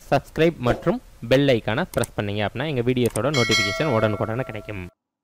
subscribe மற்றும் bell ஐக்கானை press பண்ணீங்க அப்படின்னா எங்கள் வீடியோஸோட நோட்டிஃபிகேஷன் உடனுக்குடனே கிடைக்கும்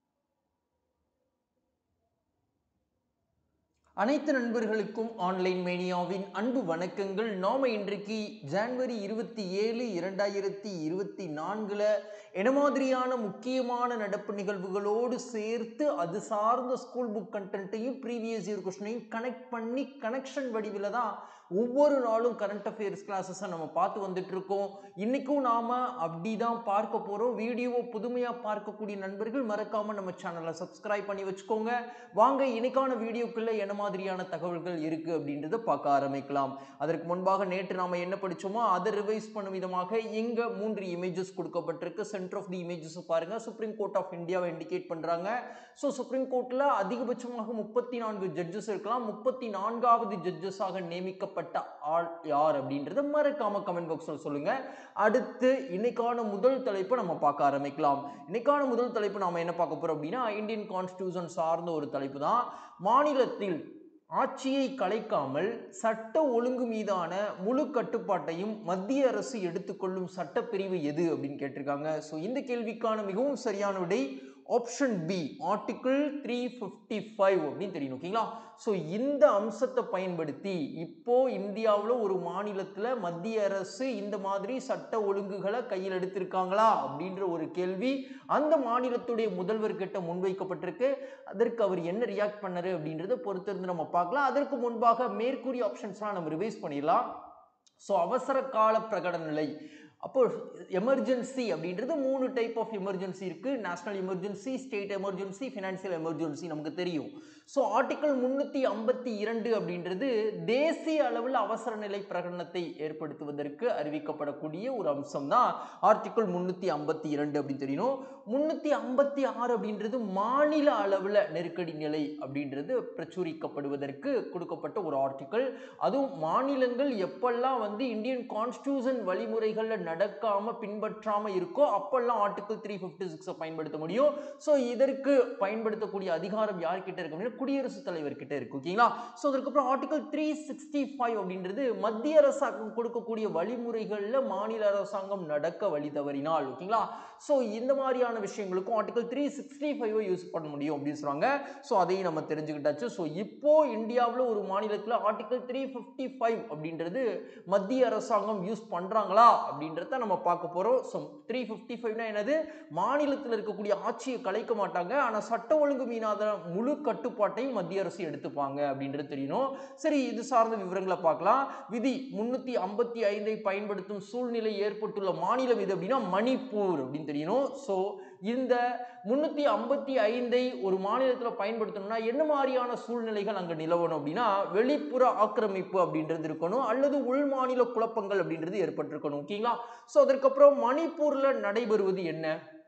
அனைத்து நண்பர்களுக்கும் ஆன்லைன் மேனியாவின் அன்பு வணக்கங்கள் நாம இன்றைக்கு ஜான்வரி இருபத்தி ஏழு இரண்டாயிரத்தி இருபத்தி நான்குல என்ன மாதிரியான முக்கியமான நடப்பு நிகழ்வுகளோடு சேர்த்து அது சார்ந்த ஸ்கூல் புக் கண்டென்ட்டையும் ப்ரீவியஸ் இயர் கொஸ்டினையும் கனெக்ட் பண்ணி கனெக்ஷன் வடிவில் தான் ஒவ்வொரு நாளும் கரண்ட் அஃபேர்ஸ் கிளாஸஸை நம்ம பார்த்து வந்துட்டு இருக்கோம் இன்னைக்கும் நாம அப்படி தான் பார்க்க போறோம் வீடியோவை புதுமையாக பார்க்கக்கூடிய நண்பர்கள் மறக்காம நம்ம சேனலை சப்ஸ்கிரைப் பண்ணி வச்சுக்கோங்க வாங்க இன்னைக்கான வீடியோக்குள்ள என்ன மாதிரியான தகவல்கள் இருக்கு அப்படின்றத பார்க்க ஆரம்பிக்கலாம் அதற்கு முன்பாக நேற்று நாம என்ன படிச்சோமோ அதை ரிவைஸ் பண்ணும் விதமாக இங்க மூன்று இமேஜஸ் கொடுக்கப்பட்டிருக்கு சென்டர் ஆஃப் தி இமேஜஸ் பாருங்க சுப்ரீம் கோர்ட் ஆஃப் இந்தியாவை இண்டிகேட் பண்றாங்க ஸோ சுப்ரீம் கோர்ட்ல அதிகபட்சமாக முப்பத்தி நான்கு ஜட்ஜஸ் இருக்கலாம் முப்பத்தி நான்காவது ஜட்ஜஸாக நியமிக்கப்பட்ட ஆள் யார் அப்படின்றத மறக்காம கமெண்ட் பாக்ஸ்ல சொல்லுங்க அடுத்து இன்னைக்கான முதல் தலைப்பு நம்ம பார்க்க ஆரம்பிக்கலாம் இன்னைக்கான முதல் தலைப்பு நாம என்ன பார்க்க போறோம் அப்படின்னா இந்தியன் கான்ஸ்டியூஷன் சார்ந்த ஒரு தலைப்பு தான் மாநிலத்தில் ஆட்சியை கலைக்காமல் சட்ட ஒழுங்கு மீதான முழு கட்டுப்பாட்டையும் மத்திய அரசு எடுத்துக்கொள்ளும் சட்டப்பிரிவு எது அப்படின்னு கேட்டிருக்காங்க ஸோ இந்த கேள்விக்கான மிகவும் சரியான விடை option B article three fifty five அப்படின்னு தெரியும் ஓகேங்களா ஸோ இந்த அம்சத்தை பயன்படுத்தி இப்போ இந்தியாவில் ஒரு மாநிலத்தில் மத்திய அரசு இந்த மாதிரி சட்ட ஒழுங்குகளை கையில் எடுத்திருக்காங்களா அப்படின்ற ஒரு கேள்வி அந்த மாநிலத்துடைய முதல்வர்கிட்ட முன்வைக்கப்பட்டிருக்கு அதற்கு அவர் என்ன ரியாக்ட் பண்ணாரு அப்படின்றத பொறுத்திருந்து நம்ம பார்க்கலாம் அதற்கு முன்பாக மேற்கூறிய ஆப்ஷன்ஸ்லாம் நம்ம ரிவைஸ் பண்ணிடலாம் ஸோ அவசர கால பிரகடன நிலை அப்போ எமர்ஜென்சி அப்படின்றது மூணு டைப் ஆஃப் எமர்ஜென்சி இருக்கு national emergency state emergency financial emergency நமக்கு தெரியும் ஸோ ஆர்டிகல் முன்னூற்றி ஐம்பத்தி இரண்டு அப்படின்றது தேசிய அளவில் அவசர நிலை பிரகடனத்தை ஏற்படுத்துவதற்கு அறிவிக்கப்படக்கூடிய ஒரு அம்சம் தான் ஆர்டிகல் முன்னூற்றி ஐம்பத்தி இரண்டு அப்படின்னு தெரியணும் முன்னூற்றி ஐம்பத்தி ஆறு அப்படின்றது மாநில அளவில் நெருக்கடி நிலை அப்படின்றது பிரச்சுரிக்கப்படுவதற்கு கொடுக்கப்பட்ட ஒரு ஆர்டிக்கல் அதுவும் மாநிலங்கள் எப்பெல்லாம் வந்து இந்தியன் கான்ஸ்டியூஷன் வழிமுறைகளில் நடக்காம பின்பற்றாம இருக்கோ அப்பெல்லாம் ஆர்டிகல் த்ரீ ஃபிஃப்டி சிக்ஸை பயன்படுத்த முடியும் ஸோ இதற்கு பயன்படுத்தக்கூடிய அதிகாரம் யார்கிட்ட இருக்கு அப்படின்னா குடியரசுத் தலைவர் கிட்ட இருக்கு ஓகேங்களா ஸோ அதுக்கப்புறம் ஆர்டிகல் த்ரீ சிக்ஸ்டி ஃபைவ் அப்படின்றது மத்திய அரசாங்கம் கொடுக்கக்கூடிய வழிமுறைகளில் மாநில அரசாங்கம் நடக்க வழி தவறினால் ஓகேங்களா ஸோ இந்த மாதிரியான விஷயங்களுக்கும் ஆர்டிகல் த்ரீ சிக்ஸ்டி ஃபைவை யூஸ் பண்ண முடியும் அப்படின்னு சொல்றாங்க ஸோ அதையும் நம்ம தெரிஞ்சுக்கிட்டாச்சு ஸோ இப்போ இந்தியாவில் ஒரு மாநிலத்தில் ஆர்டிகல் த்ரீ ஃபிஃப்டி ஃபைவ் அப்படின்றது மத்திய அரசாங்கம் யூஸ் பண்ணுறாங்களா அப்படின்றத நம்ம பார்க்க போகிறோம் ஸோ த்ரீ ஃபிஃப்டி ஃபைவ்னா என்னது மாநிலத்தில் இருக்கக்கூடிய ஆட்சியை கலைக்க மாட்டாங்க ஆனால் சட்ட ஒழுங்கு மீனாத முழு கட்டுப்பாட்டையும் மத்திய அரசு எடுத்துப்பாங்க அப்படின்றது தெரியணும் சரி இது சார்ந்த விவரங்களை பார்க்கலாம் விதி முன்னூற்றி ஐம்பத்தி ஐந்தை பயன்படுத்தும் சூழ்நிலை ஏற்பட்டுள்ள மாநிலம் இது அப்படின்னா மணிப்பூர் அப்படின்னு தெரியணும் ஸோ இந்த முன்னூற்றி ஐம்பத்தி ஐந்தை ஒரு மாநிலத்தில் பயன்படுத்தணும்னா என்ன மாதிரியான சூழ்நிலைகள் அங்கே நிலவணும் அப்படின்னா வெளிப்புற ஆக்கிரமிப்பு அப்படின்றது இருக்கணும் அல்லது உள் மாநில குழப்பங்கள் அப்படின்றது ஏற்பட்டிருக்கணும் ஓகேங்களா ஸோ அதற்கப்புறம் மணிப்பூரில் நடைபெறுவது என்ன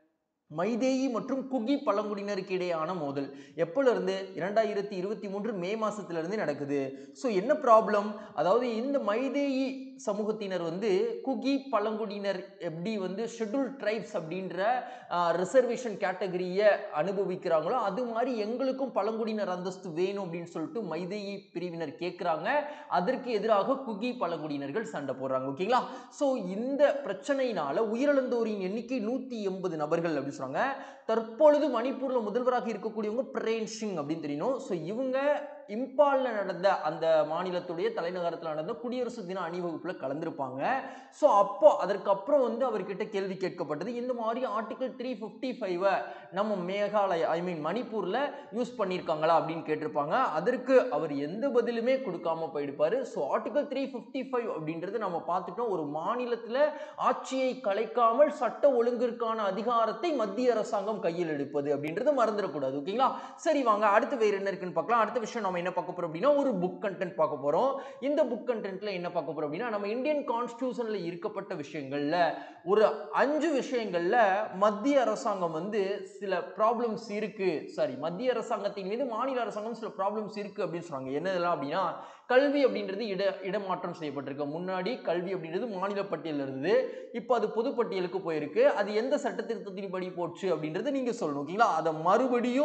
மைதேயி மற்றும் குகி பழங்குடியினருக்கு இடையான மோதல் எப்போல இருந்து இரண்டாயிரத்தி இருபத்தி மூன்று மே மாசத்துல இருந்து நடக்குது ஸோ என்ன ப்ராப்ளம் அதாவது இந்த மைதேயி சமூகத்தினர் வந்து குகி பழங்குடியினர் எப்படி வந்து ஷெட்யூல் ட்ரைப்ஸ் அப்படின்ற ரிசர்வேஷன் கேட்டகரியை அனுபவிக்கிறாங்களோ அது மாதிரி எங்களுக்கும் பழங்குடியினர் அந்தஸ்து வேணும் அப்படின்னு சொல்லிட்டு மைதேயி பிரிவினர் கேட்குறாங்க அதற்கு எதிராக குகி பழங்குடியினர்கள் சண்டை போடுறாங்க ஓகேங்களா ஸோ இந்த பிரச்சனையினால உயிரிழந்தோரின் எண்ணிக்கை நூற்றி எண்பது நபர்கள் அப்படின்னு சொல்றாங்க தற்பொழுது மணிப்பூர்ல முதல்வராக இருக்கக்கூடியவங்க பிரேன் சிங் அப்படின்னு தெரியணும் ஸோ இவங்க இம்பால்ல நடந்த அந்த மாநிலத்துடைய தலைநகரத்தில் நடந்த குடியரசு தின அணிவகுப்புல கலந்திருப்பாங்க ஸோ அப்போ அதற்கப்புறம் வந்து அவர்கிட்ட கேள்வி கேட்கப்பட்டது இந்த மாதிரி ஆர்டிகல் த்ரீ ஃபிஃப்டி ஃபைவை நம்ம மேகாலயா ஐ மீன் மணிப்பூர்ல யூஸ் பண்ணியிருக்காங்களா அப்படின்னு கேட்டிருப்பாங்க அதற்கு அவர் எந்த பதிலுமே கொடுக்காம போயிடுப்பாரு so article three fifty five அப்படின்றது நம்ம பார்த்துட்டோம் ஒரு மாநிலத்தில் ஆட்சியை கலைக்காமல் சட்ட ஒழுங்கிற்கான அதிகாரத்தை மத்திய அரசாங்கம் கையில் எடுப்பது அப்படின்றது மறந்துடக்கூடாது ஓகேங்களா சரி வாங்க அடுத்து வேற என்ன இருக்குன்னு பார்க்கலாம் அடுத்த விஷயம் நம்ம என்ன பார்க்க போறோம் அப்படின்னா ஒரு புக் கண்டென்ட் பார்க்க போறோம் இந்த புக் கண்டென்ட்ல என்ன பார்க்க போறோம் அப்படின்னா நம்ம இந்தியன் கான்ஸ்டியூஷன்ல இருக்கப்பட்ட விஷயங்கள்ல ஒரு அஞ்சு விஷயங்கள்ல மத்திய அரசாங்கம் வந்து சில ப்ராப்ளம்ஸ் இருக்கு சாரி மத்திய அரசாங்கத்தின் மீது மாநில அரசாங்கம் சில ப்ராப்ளம்ஸ் இருக்கு அப்படின்னு சொல்றாங்க என்னதெல்லாம் அப்படின்னா கல்வி அப்படின்றது இட இடமாற்றம் செய்யப்பட்டிருக்கு முன்னாடி கல்வி அப்படின்றது மாநில பட்டியலில் இருந்தது இப்போ அது பொதுப்பட்டியலுக்கு போயிருக்கு அது எந்த சட்ட திருத்தத்தின் படி போச்சு அப்படின்றது நீங்க சொல்லணும் ஓகேங்களா அதை மறுபடியும்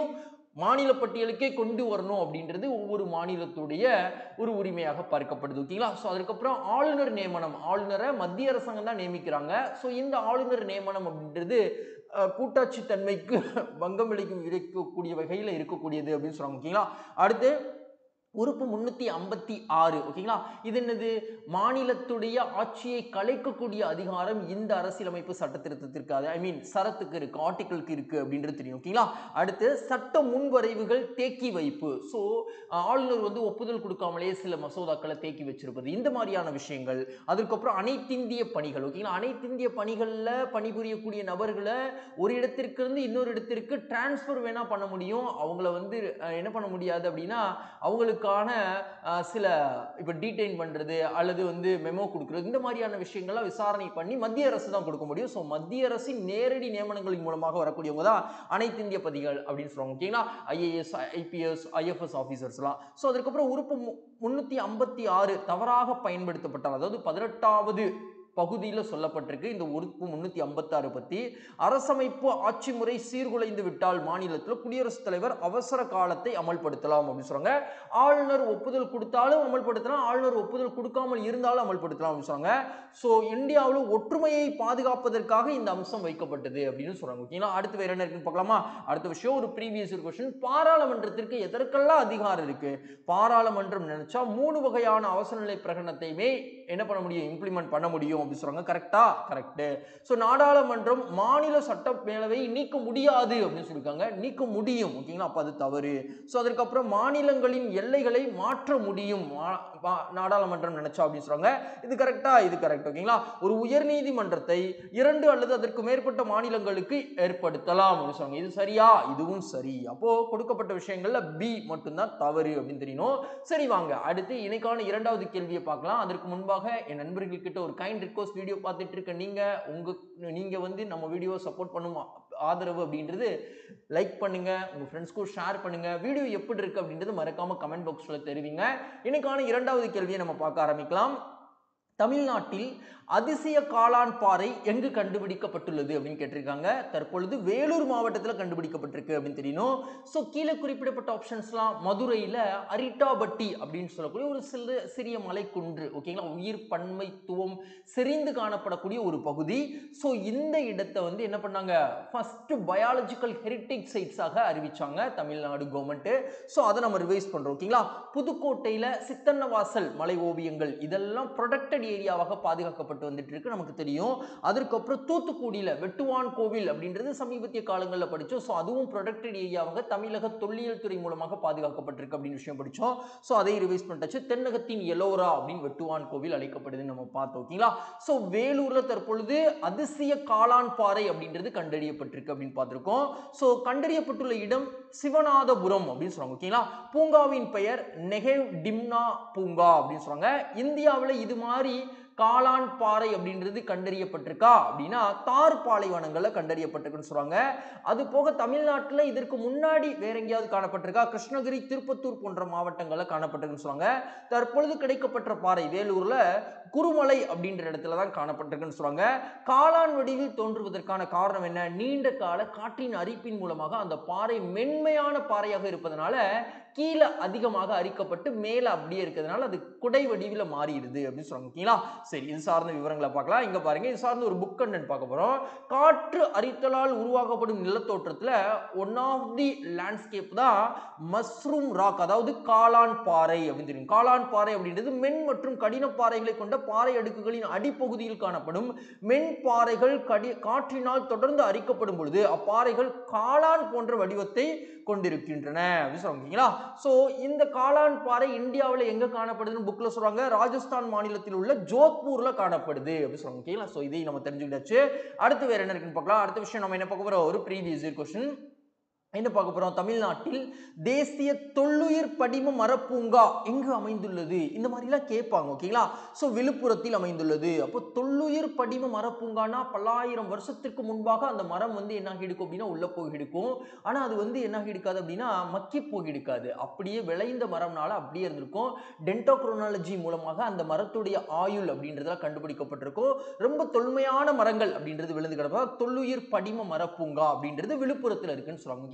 மாநில பட்டியலுக்கே கொண்டு வரணும் அப்படின்றது ஒவ்வொரு மாநிலத்துடைய ஒரு உரிமையாக பார்க்கப்படுது ஓகேங்களா ஸோ அதுக்கப்புறம் ஆளுநர் நியமனம் ஆளுநரை மத்திய அரசாங்கம் தான் நியமிக்கிறாங்க ஸோ இந்த ஆளுநர் நியமனம் அப்படின்றது அஹ், கூட்டாட்சி தன்மைக்கு பங்கம் விளைக்கும் விளைக்கக்கூடிய வகையில் இருக்கக்கூடியது அப்படின்னு சொல்றாங்க ஓகேங்களா அடுத்து உறுப்பு முன்னூத்தி ஐம்பத்தி ஆறு ஓகேங்களா இது என்னது மாநிலத்துடைய ஆட்சியை கலைக்கக்கூடிய அதிகாரம் இந்த அரசியலமைப்பு சட்ட திருத்தத்திற்கு ஐ மீன் சரத்துக்கு இருக்கு ஆர்டிக்கிளுக்கு இருக்கு அப்படின்றது தெரியும் ஓகேங்களா அடுத்து சட்ட முன்வரைவுகள் தேக்கி வைப்பு ஸோ ஆளுநர் வந்து ஒப்புதல் கொடுக்காமலேயே சில மசோதாக்களை தேக்கி வச்சிருப்பது இந்த மாதிரியான விஷயங்கள் அதுக்கப்புறம் அனைத்திந்திய பணிகள் ஓகேங்களா அனைத்திந்திய பணிகளில் பணிபுரியக்கூடிய நபர்களை ஒரு இடத்திற்கு இருந்து இன்னொரு இடத்திற்கு டிரான்ஸ்ஃபர் வேணா பண்ண முடியும் அவங்கள வந்து அஹ், என்ன பண்ண முடியாது அப்படின்னா அவங்களுக்கான அஹ், சில இப்போ டீடைன் பண்ணுறது அல்லது வந்து மெமோ கொடுக்குறது இந்த மாதிரியான விஷயங்கள்லாம் விசாரணை பண்ணி மத்திய அரசு தான் கொடுக்க முடியும் ஸோ மத்திய அரசின் நேரடி நியமனங்களின் மூலமாக வரக்கூடியவங்க தான் அனைத்து இந்திய பதிகள் அப்படின்னு சொல்லுவாங்க ஓகேங்களா ஐஏஎஸ் ஐபிஎஸ் ஐஎஃப்எஸ் ஆஃபீஸர்ஸ்லாம் ஸோ அதுக்கப்புறம் உறுப்பு மு- முன்னூத்தி ஐம்பத்தி ஆறு தவறாக பயன்படுத்தப்பட்டால் அதாவது பதினெட்டாவது பகுதியில் சொல்லப்பட்டிருக்கு இந்த உறுப்பு முன்னூத்தி ஐம்பத்தாறு பத்தி அரசமைப்பு ஆட்சி முறை சீர்குலைந்து விட்டால் மாநிலத்தில் குடியரசுத் தலைவர் அவசர காலத்தை அமல்படுத்தலாம் அப்படின்னு சொல்றாங்க ஆளுநர் ஒப்புதல் கொடுத்தாலும் அமல்படுத்தலாம் ஆளுநர் ஒப்புதல் கொடுக்காமல் இருந்தாலும் அமல்படுத்தலாம் அப்படின்னு சொல்றாங்க ஸோ இந்தியாவில் ஒற்றுமையை பாதுகாப்பதற்காக இந்த அம்சம் வைக்கப்பட்டது அப்படின்னு சொல்றாங்க ஓகேங்களா அடுத்து வேற என்ன இருக்குன்னு பார்க்கலாமா அடுத்த விஷயம் ஒரு ப்ரீவியஸ் கொஸ்டின் பாராளுமன்றத்திற்கு எதற்கெல்லாம் அதிகாரம் இருக்கு பாராளுமன்றம் நினைச்சா மூணு வகையான அவசர நிலை பிரகடனத்தையுமே என்ன பண்ண முடியும் இம்ப்ளிமெண்ட் பண்ண முடியும் அப்படின்னு சொல்றாங்க கரெக்டா கரெக்ட் ஸோ நாடாளுமன்றம் மாநில சட்ட மேலவையை நீக்க முடியாது அப்படின்னு சொல்லியிருக்காங்க நீக்க முடியும் ஓகேங்களா அப்போ அது தவறு ஸோ அதற்கப்புறம் மாநிலங்களின் எல்லைகளை மாற்ற முடியும் மா- மா- நாடாளுமன்றம் நினைச்சா அப்படின்னு சொல்றாங்க இது கரெக்டா இது கரெக்ட் ஓகேங்களா ஒரு உயர்நீதிமன்றத்தை இரண்டு அல்லது அதற்கு மேற்பட்ட மாநிலங்களுக்கு ஏற்படுத்தலாம் அப்படின்னு சொல்றாங்க இது சரியா இதுவும் சரி அப்போ கொடுக்கப்பட்ட விஷயங்கள்ல பி மட்டும்தான் தவறு அப்படின்னு தெரியணும் சரி வாங்க அடுத்து இன்னைக்கான இரண்டாவது கேள்வியை பார்க்கலாம் அதற்கு முன்பாக என் நண்பர்கள் கிட்ட ஒரு கைண்ட் ரிக்வஸ்ட் வீடியோ பார்த்துட்டு இருக்க நீங்க உங்க நீங்க வந்து நம்ம வீடியோ சப்போர்ட் பண்ணும் ஆதரவு அப்படின்றது லைக் பண்ணுங்க உங்க ஃப்ரெண்ட்ஸ்க்கும் ஷேர் பண்ணுங்க வீடியோ எப்படி இருக்கு அப்படின்றது மறக்காம கமெண்ட் பாக்ஸ்ல தெரிவிங்க இன்னைக்கான இரண்டாவது கேள்வியை நம்ம பார்க்க ஆரம்பிக்கலாம் தமிழ்நாட்டில் அதிசய காளான் பாறை எங்கு கண்டுபிடிக்கப்பட்டுள்ளது அப்படின்னு கேட்டிருக்காங்க தற்பொழுது வேலூர் மாவட்டத்தில் கண்டுபிடிக்கப்பட்டிருக்கு அப்படின்னு தெரியணும் ஸோ கீழே குறிப்பிடப்பட்ட ஆப்ஷன்ஸ்லாம் மதுரையில் அரிட்டாபட்டி அப்படின்னு சொல்லக்கூடிய ஒரு சிறு சிறிய மலைக்குன்று ஓகேங்களா உயிர் பன்மைத்துவம் செறிந்து காணப்படக்கூடிய ஒரு பகுதி ஸோ இந்த இடத்தை வந்து என்ன பண்ணாங்க ஃபர்ஸ்ட் பயாலஜிக்கல் ஹெரிட்டேஜ் சைட்ஸாக அறிவிச்சாங்க தமிழ்நாடு கவர்மெண்ட்டு ஸோ அதை நம்ம ரிவைஸ் பண்ணுறோம் ஓகேங்களா புதுக்கோட்டையில் சித்தன்னவாசல் மலை ஓவியங்கள் இதெல்லாம் ப்ரொடெக்டட் ஏரியாவாக பாதுகாக்கப்பட்டு வந்துட்டு இருக்கு நமக்கு தெரியும் அதற்கப்புறம் தூத்துக்குடியில் வெட்டுவான் கோவில் அப்படின்றது சமீபத்திய காலங்களில் படித்தோம் ஸோ அதுவும் ப்ரொடெக்டட் ஏரியாவாக தமிழக தொல்லியல் துறை மூலமாக பாதுகாக்கப்பட்டிருக்கு அப்படின்னு விஷயம் படித்தோம் ஸோ அதை ரிவைஸ் பண்ணிட்டாச்சு தென்னகத்தின் எலோரா அப்படின்னு வெட்டுவான் கோவில் அழைக்கப்படுதுன்னு நம்ம பார்த்தோம் ஓகேங்களா ஸோ வேலூரில் தற்பொழுது அதிசய காளான் பாறை அப்படின்றது கண்டறியப்பட்டிருக்கு அப்படின்னு பார்த்துருக்கோம் ஸோ கண்டறியப்பட்டுள்ள இடம் சிவநாதபுரம் அப்படின்னு சொல்றாங்க ஓகேங்களா பூங்காவின் பெயர் நெகேவ் டிம்னா பூங்கா அப்படின்னு சொல்றாங்க இந்தியாவில் இது மாதிரி காளான் பாறை அப்படின்றது கண்டறியப்பட்டிருக்கா அப்படின்னா தார் பாலைவனங்களில் கண்டறியப்பட்டிருக்குன்னு சொல்றாங்க அது போக தமிழ்நாட்டில் இதற்கு முன்னாடி வேற எங்கேயாவது காணப்பட்டிருக்கா கிருஷ்ணகிரி திருப்பத்தூர் போன்ற மாவட்டங்களில் காணப்பட்டிருக்குன்னு சொல்றாங்க தற்பொழுது கிடைக்கப்பட்ட பாறை வேலூர்ல குருமலை அப்படின்ற இடத்துல தான் காணப்பட்டிருக்குன்னு சொல்றாங்க காளான் வடிவில் தோன்றுவதற்கான காரணம் என்ன நீண்ட கால காற்றின் அரிப்பின் மூலமாக அந்த பாறை மென்மையான பாறையாக இருப்பதனால கீழே அதிகமாக அரிக்கப்பட்டு மேலே அப்படியே இருக்கிறதுனால அது குடை வடிவில் மாறிடுது அப்படின்னு சொல்றாங்க ஓகேங்களா சரி இது சார்ந்த விவரங்களை பார்க்கலாம் இங்க பாருங்க இது சார்ந்த ஒரு புக் கண்டென்ட் பார்க்க போறோம் காற்று அரித்தலால் உருவாக்கப்படும் நிலத்தோற்றத்துல ஒன் ஆஃப் தி லேண்ட்ஸ்கேப் தான் மஸ்ரூம் ராக் அதாவது காளான் பாறை அப்படின்னு தெரியும் காளான் பாறை அப்படின்றது மென் மற்றும் கடின பாறைகளை கொண்ட பாறை அடுக்குகளின் அடிப்பகுதியில் காணப்படும் மென் பாறைகள் கடி காற்றினால் தொடர்ந்து அரிக்கப்படும் பொழுது அப்பாறைகள் காளான் போன்ற வடிவத்தை கொண்டிருக்கின்றன அப்படின்னு சொல்றாங்க ஓகேங்களா ஸோ இந்த காளான் பாறை இந்தியாவில் எங்க காணப்படுதுன்னு புக்ல சொல்றாங்க ராஜஸ்தான் மாநிலத்தில் உள்ள ஜோத்பூர்ல காணப்படுது அப்படின்னு சொல்றாங்க ஓகேங்களா ஸோ இதை நம்ம தெரிஞ்சுக்கிட்டாச்சு அடுத்து வேற என்ன இருக்குன்னு பார்க்கலாம் அடுத்த விஷயம் நம்ம என்ன பார்க்க போறோம் ஒரு ப்ரீவியஸ் கொஸ்டின் என்ன பார்க்க போறோம் தமிழ்நாட்டில் தேசிய தொல்லுயிர் படிம மரப்பூங்கா எங்கு அமைந்துள்ளது இந்த மாதிரிலாம் கேட்பாங்க ஓகேங்களா ஸோ விழுப்புரத்தில் அமைந்துள்ளது அப்போ தொல்லுயிர் படிம மரப்பூங்கானா பல்லாயிரம் வருஷத்திற்கு முன்பாக அந்த மரம் வந்து என்ன எடுக்கும் அப்படின்னா உள்ள போய் எடுக்கும் ஆனால் அது வந்து என்ன எடுக்காது அப்படின்னா மக்கி போய் எடுக்காது அப்படியே விளைந்த மரம்னால அப்படியே இருந்திருக்கும் டென்டோக்ரோனாலஜி மூலமாக அந்த மரத்துடைய ஆயுள் அப்படின்றதெல்லாம் கண்டுபிடிக்கப்பட்டிருக்கும் ரொம்ப தொன்மையான மரங்கள் அப்படின்றது விழுந்து கிடப்பா தொல்லுயிர் படிம மரப்பூங்கா அப்படின்றது விழுப்புரத்தில் இருக்குன்னு சொல்லுவாங்க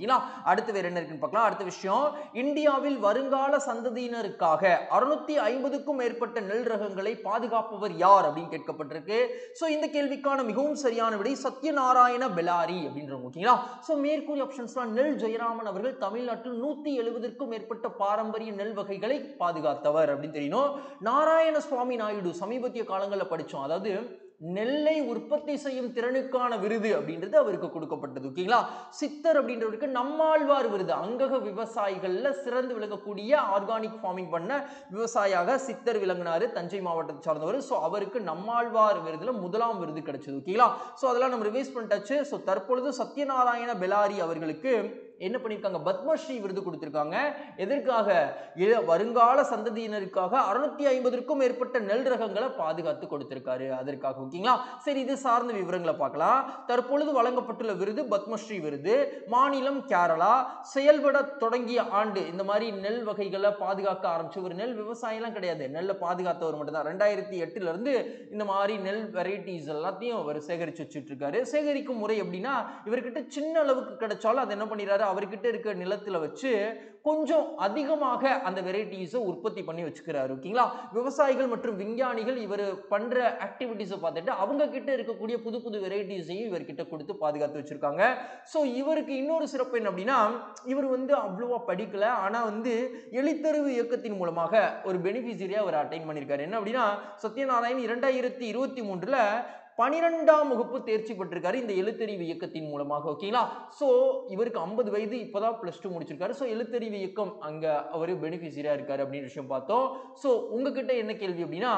ஓகேங்களா அடுத்து வேற என்ன இருக்குன்னு பார்க்கலாம் அடுத்த விஷயம் இந்தியாவில் வருங்கால சந்ததியினருக்காக அறுநூத்தி ஐம்பதுக்கும் மேற்பட்ட நெல் ரகங்களை பாதுகாப்பவர் யார் அப்படின்னு கேட்கப்பட்டிருக்கு ஸோ இந்த கேள்விக்கான மிகவும் சரியான விடை சத்யநாராயண பெலாரி அப்படின்றவங்க ஓகேங்களா ஸோ மேற்கூறிய ஆப்ஷன்ஸ்லாம் நெல் ஜெயராமன் அவர்கள் தமிழ்நாட்டில் நூத்தி எழுபதற்கும் மேற்பட்ட பாரம்பரிய நெல் வகைகளை பாதுகாத்தவர் அப்படின்னு தெரியணும் நாராயண சுவாமி நாயுடு சமீபத்திய காலங்களில் படிச்சோம் அதாவது நெல்லை உற்பத்தி செய்யும் திறனுக்கான விருது அப்படின்றது அவருக்கு கொடுக்கப்பட்டது ஓகேங்களா சித்தர் அப்படின்றவருக்கு நம்மாழ்வார் விருது அங்கக விவசாயிகள்ல சிறந்து விளங்கக்கூடிய ஆர்கானிக் ஃபார்மிங் பண்ண விவசாயியாக சித்தர் விளங்கினாரு தஞ்சை மாவட்டத்தை சார்ந்தவர் ஸோ அவருக்கு நம்மாழ்வார் விருதுல முதலாம் விருது கிடைச்சது ஓகேங்களா ஸோ அதெல்லாம் நம்ம ரிவைஸ் பண்ணிட்டாச்சு ஸோ தற்பொழுது சத்யநாராயண பெலாரி அவர்களுக்கு என்ன பண்ணியிருக்காங்க பத்மஸ்ரீ விருது கொடுத்திருக்காங்க எதற்காக இள- வருங்கால சந்ததியினருக்காக அறுநூத்தி ஐம்பதுக்கும் மேற்பட்ட நெல் ரகங்களை பாதுகாத்து கொடுத்திருக்காரு அதற்காக ஓகேங்களா சரி இது சார்ந்த விவரங்களை பார்க்கலாம் தற்பொழுது வழங்கப்பட்டுள்ள விருது பத்மஸ்ரீ விருது மாநிலம் கேரளா செயல்பட தொடங்கிய ஆண்டு இந்த மாதிரி நெல் வகைகளை பாதுகாக்க ஆரம்பிச்சு ஒரு நெல் விவசாயம்லாம் கிடையாது நெல்லை பாதுகாத்தவர் மட்டும்தான் ரெண்டாயிரத்தி எட்டுல இருந்து இந்த மாதிரி நெல் வெரைட்டிஸ் எல்லாத்தையும் அவர் சேகரிச்சு வச்சுட்டு இருக்காரு சேகரிக்கும் முறை எப்படின்னா இவர்கிட்ட சின்ன அளவுக்கு கிடைச்சாலும் அதை என்ன பண்ணிடுறாரு அவர்கிட்ட இருக்க நிலத்துல வச்சு கொஞ்சம் அதிகமாக அந்த வெரைட்டிஸை உற்பத்தி பண்ணி வச்சுக்கிறாரு ஓகேங்களா விவசாயிகள் மற்றும் விஞ்ஞானிகள் இவர் பண்ற ஆக்டிவிட்டீஸை பார்த்துட்டு அவங்க கிட்ட இருக்கக்கூடிய புது புது வெரைட்டிஸையும் இவர்கிட்ட கொடுத்து பாதுகாத்து வச்சிருக்காங்க ஸோ இவருக்கு இன்னொரு சிறப்பு என்ன அப்படின்னா இவர் வந்து அவ்வளோவா படிக்கல ஆனா வந்து எழுத்தறிவு இயக்கத்தின் மூலமாக ஒரு பெனிஃபிஷரியா அவர் அட்டைன் பண்ணியிருக்காரு என்ன அப்படின்னா சத்யநாராயண் இரண்டாயிரத்தி இருபத்தி மூன்றுல பனிரெண்டாம் வகுப்பு தேர்ச்சி பெற்றிருக்காரு இந்த எழுத்தறிவு இயக்கத்தின் மூலமாக ஓகேங்களா ஸோ இவருக்கு ஐம்பது வயது இப்போதான் ப்ளஸ் டூ முடிச்சிருக்காரு ஸோ எழுத்தறிவு இயக்கம் அங்க அவர் பெனிஃபிஷரியா இருக்காரு அப்படின்னு விஷயம் பார்த்தோம் ஸோ உங்ககிட்ட என்ன கேள்வி அப்படின்னா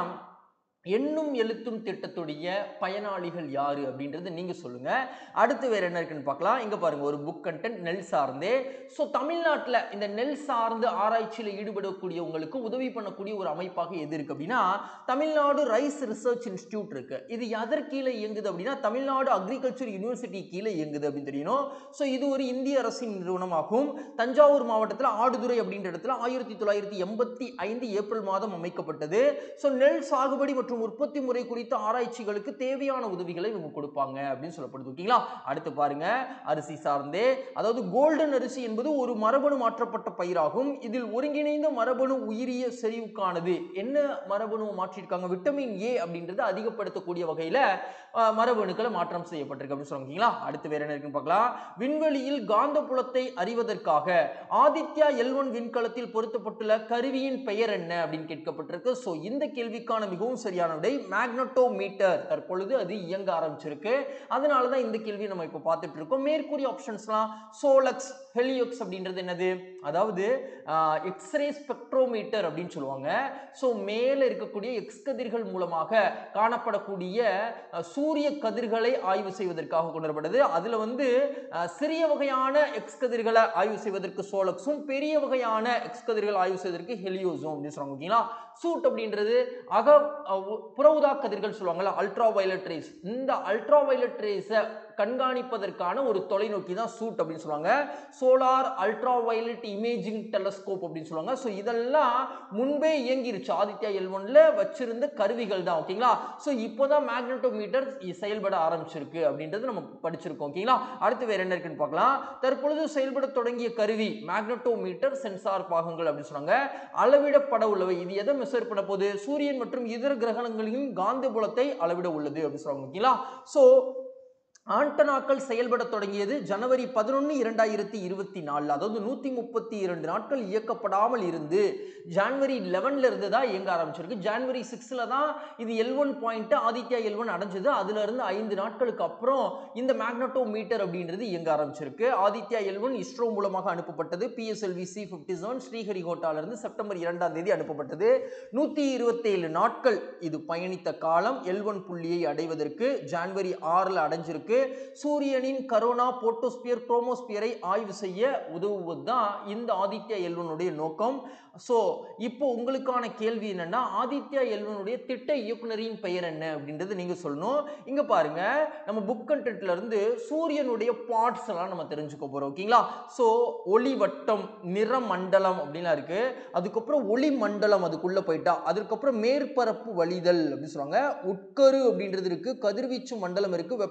எண்ணும் எழுத்தும் திட்டத்துடைய பயனாளிகள் யாரு அப்படின்றது நீங்க சொல்லுங்க அடுத்து வேற என்ன இருக்குன்னு பார்க்கலாம் இங்க பாருங்க ஒரு புக் கண்டென்ட் நெல் சார்ந்தே ஸோ தமிழ்நாட்டில் இந்த நெல் சார்ந்து ஆராய்ச்சியில் ஈடுபடக்கூடியவங்களுக்கு உதவி பண்ணக்கூடிய ஒரு அமைப்பாக எது இருக்கு அப்படின்னா தமிழ்நாடு ரைஸ் ரிசர்ச் இன்ஸ்டியூட் இருக்கு இது எதற்கு கீழே இயங்குது அப்படின்னா தமிழ்நாடு அக்ரிகல்ச்சர் யூனிவர்சிட்டி கீழே இயங்குது அப்படின்னு தெரியணும் ஸோ இது ஒரு இந்திய அரசின் நிறுவனமாகும் தஞ்சாவூர் மாவட்டத்தில் ஆடுதுறை அப்படின்ற இடத்துல ஆயிரத்தி தொள்ளாயிரத்தி எண்பத்தி ஐந்து ஏப்ரல் மாதம் அமைக்கப்பட்டது ஸோ நெல் சாகுபடி மற்றும் உற்பத்தி முறை குறித்த ஆராய்ச்சிகளுக்கு தேவையான உதவிகளை இவங்க கொடுப்பாங்க அப்படின்னு சொல்லப்படுது ஓகேங்களா அடுத்து பாருங்க அரிசி சார்ந்தே அதாவது கோல்டன் அரிசி என்பது ஒரு மரபணு மாற்றப்பட்ட பயிராகும் இதில் ஒருங்கிணைந்த மரபணு உயிரிய செறிவுக்கானது என்ன மரபணு மாற்றிருக்காங்க விட்டமின் ஏ அப்படின்றது அதிகப்படுத்தக்கூடிய வகையில அஹ், மரபணுக்களை மாற்றம் செய்யப்பட்டிருக்கு அப்படின்னு சொல்லுவீங்களா அடுத்து வேற என்ன இருக்குன்னு பார்க்கலாம் விண்வெளியில் காந்தப்புலத்தை அறிவதற்காக ஆதித்யா எல்வன் விண்கலத்தில் பொருத்தப்பட்டுள்ள கருவியின் பெயர் என்ன அப்படின்னு கேட்கப்பட்டிருக்கு ஸோ இந்த கேள்விக்கான மிகவும் சரியான விடை மேக்னட்டோமீட்டர் தற்பொழுது அது இயங்க ஆரம்பிச்சிருக்கு அதனால தான் இந்த கேள்வியை நம்ம இப்போ பார்த்துட்டு இருக்கோம் மேற்கூறிய ஆப்ஷன்ஸ்லாம் சோலக்ஸ் ஹெலியோக்ஸ் அப்படின்றது என்னது அதாவது எக்ஸ்ரே ஸ்பெக்ட்ரோமீட்டர் அப்படின்னு சொல்லுவாங்க ஸோ மேலே இருக்கக்கூடிய எக்ஸ் கதிர்கள் மூலமாக காணப்படக்கூடிய அஹ், சூரிய கதிர்களை ஆய்வு செய்வதற்காக கொண்டு வரப்படுது அதில் வந்து அஹ், சிறிய வகையான எக்ஸ் கதிர்களை ஆய்வு செய்வதற்கு சோலக்ஸும் பெரிய வகையான எக்ஸ் கதிர்கள் ஆய்வு செய்வதற்கு ஹெலியோஸும் அப்படின்னு சொல்லுவாங்க ஓகேங்களா சூட் அப்படின்றது அக அஹ், உ- புற ஊதா கதிர்கள் சொல்லுவாங்கல்ல அல்ட்ரா வயலட் ரேஸ் இந்த அல்ட்ரா வயலட் ரேஸை கண்காணிப்பதற்கான ஒரு தொலைநோக்கி தான் சூட் அப்படின்னு சொல்லுவாங்க solar ultraviolet imaging telescope அப்படின்னு சொல்லுவாங்க ஸோ இதெல்லாம் முன்பே இயங்கிருச்சு ஆதித்யா எல் ஒன்ல வச்சிருந்த கருவிகள் தான் ஓகேங்களா ஸோ இப்போதான் மேக்னட்டோமீட்டர் செயல்பட ஆரம்பிச்சிருக்கு அப்படின்றது நம்ம படிச்சிருக்கோம் ஓகேங்களா அடுத்து வேற என்ன இருக்குன்னு பார்க்கலாம் தற்பொழுது செயல்பட தொடங்கிய கருவி மேக்னட்டோமீட்டர் சென்சார் பாகங்கள் அப்படின்னு சொன்னாங்க அளவிடப்பட உள்ளவை இது எதை மெஷர் பண்ண போகுது சூரியன் மற்றும் இதர கிரகணங்களின் காந்தபுலத்தை அளவிட உள்ளது அப்படின்னு சொல்லுவாங்க ஓகேங்களா ஸோ ஆண்டனாக்கள் செயல்பட தொடங்கியது ஜனவரி பதினொன்று இரண்டாயிரத்தி இருபத்தி நாலில் அதாவது நூற்றி முப்பத்தி இரண்டு நாட்கள் இயக்கப்படாமல் இருந்து ஜான்வரி லெவன்ல இருந்து தான் இயங்க ஆரம்பிச்சிருக்கு ஜான்வரி சிக்ஸில் தான் இது L one point Aditya L one அடைஞ்சது அதுல இருந்து ஐந்து நாட்களுக்கு அப்புறம் இந்த மேக்னட்டோ மீட்டர் அப்படின்றது இயங்க ஆரம்பிச்சிருக்கு ஆதித்யா எல் ஒன் இஸ்ரோ மூலமாக அனுப்பப்பட்டது பிஎஸ்எல்வி சி ஃபிஃப்டி செவன் ஸ்ரீஹரிகோட்டால இருந்து செப்டம்பர் இரண்டாம் தேதி அனுப்பப்பட்டது நூற்றி இருபத்தேழு நாட்கள் இது பயணித்த காலம் எல் ஒன் புள்ளியை அடைவதற்கு ஜான்வரி ஆறில் அடைஞ்சிருக்கு சூரியனின் கரோனா போட்டோஸ்பியர் குரோமோஸ்பியரை ஆய்வு செய்ய உதவுவது தான் இந்த ஆதித்யா எல்வனுடைய நோக்கம் ஸோ இப்போ உங்களுக்கான கேள்வி என்னன்னா ஆதித்யா எல்வனுடைய திட்ட இயக்குனரின் பெயர் என்ன அப்படின்றது நீங்க சொல்லணும் இங்க பாருங்க நம்ம புக் கண்டென்ட்ல இருந்து சூரியனுடைய பார்ட்ஸ் எல்லாம் நம்ம தெரிஞ்சுக்க போறோம் ஓகேங்களா ஸோ ஒளி வட்டம் நிறமண்டலம் அப்படின்லாம் இருக்கு அதுக்கப்புறம் ஒளி மண்டலம் அதுக்குள்ள போயிட்டா அதுக்கப்புறம் மேற்பரப்பு வழிதல் அப்படின்னு சொல்லுவாங்க உட்கரு அப்படின்றது இருக்கு கதிர்வீச்சு மண்டலம் இருக்கு வெப்பச்சலன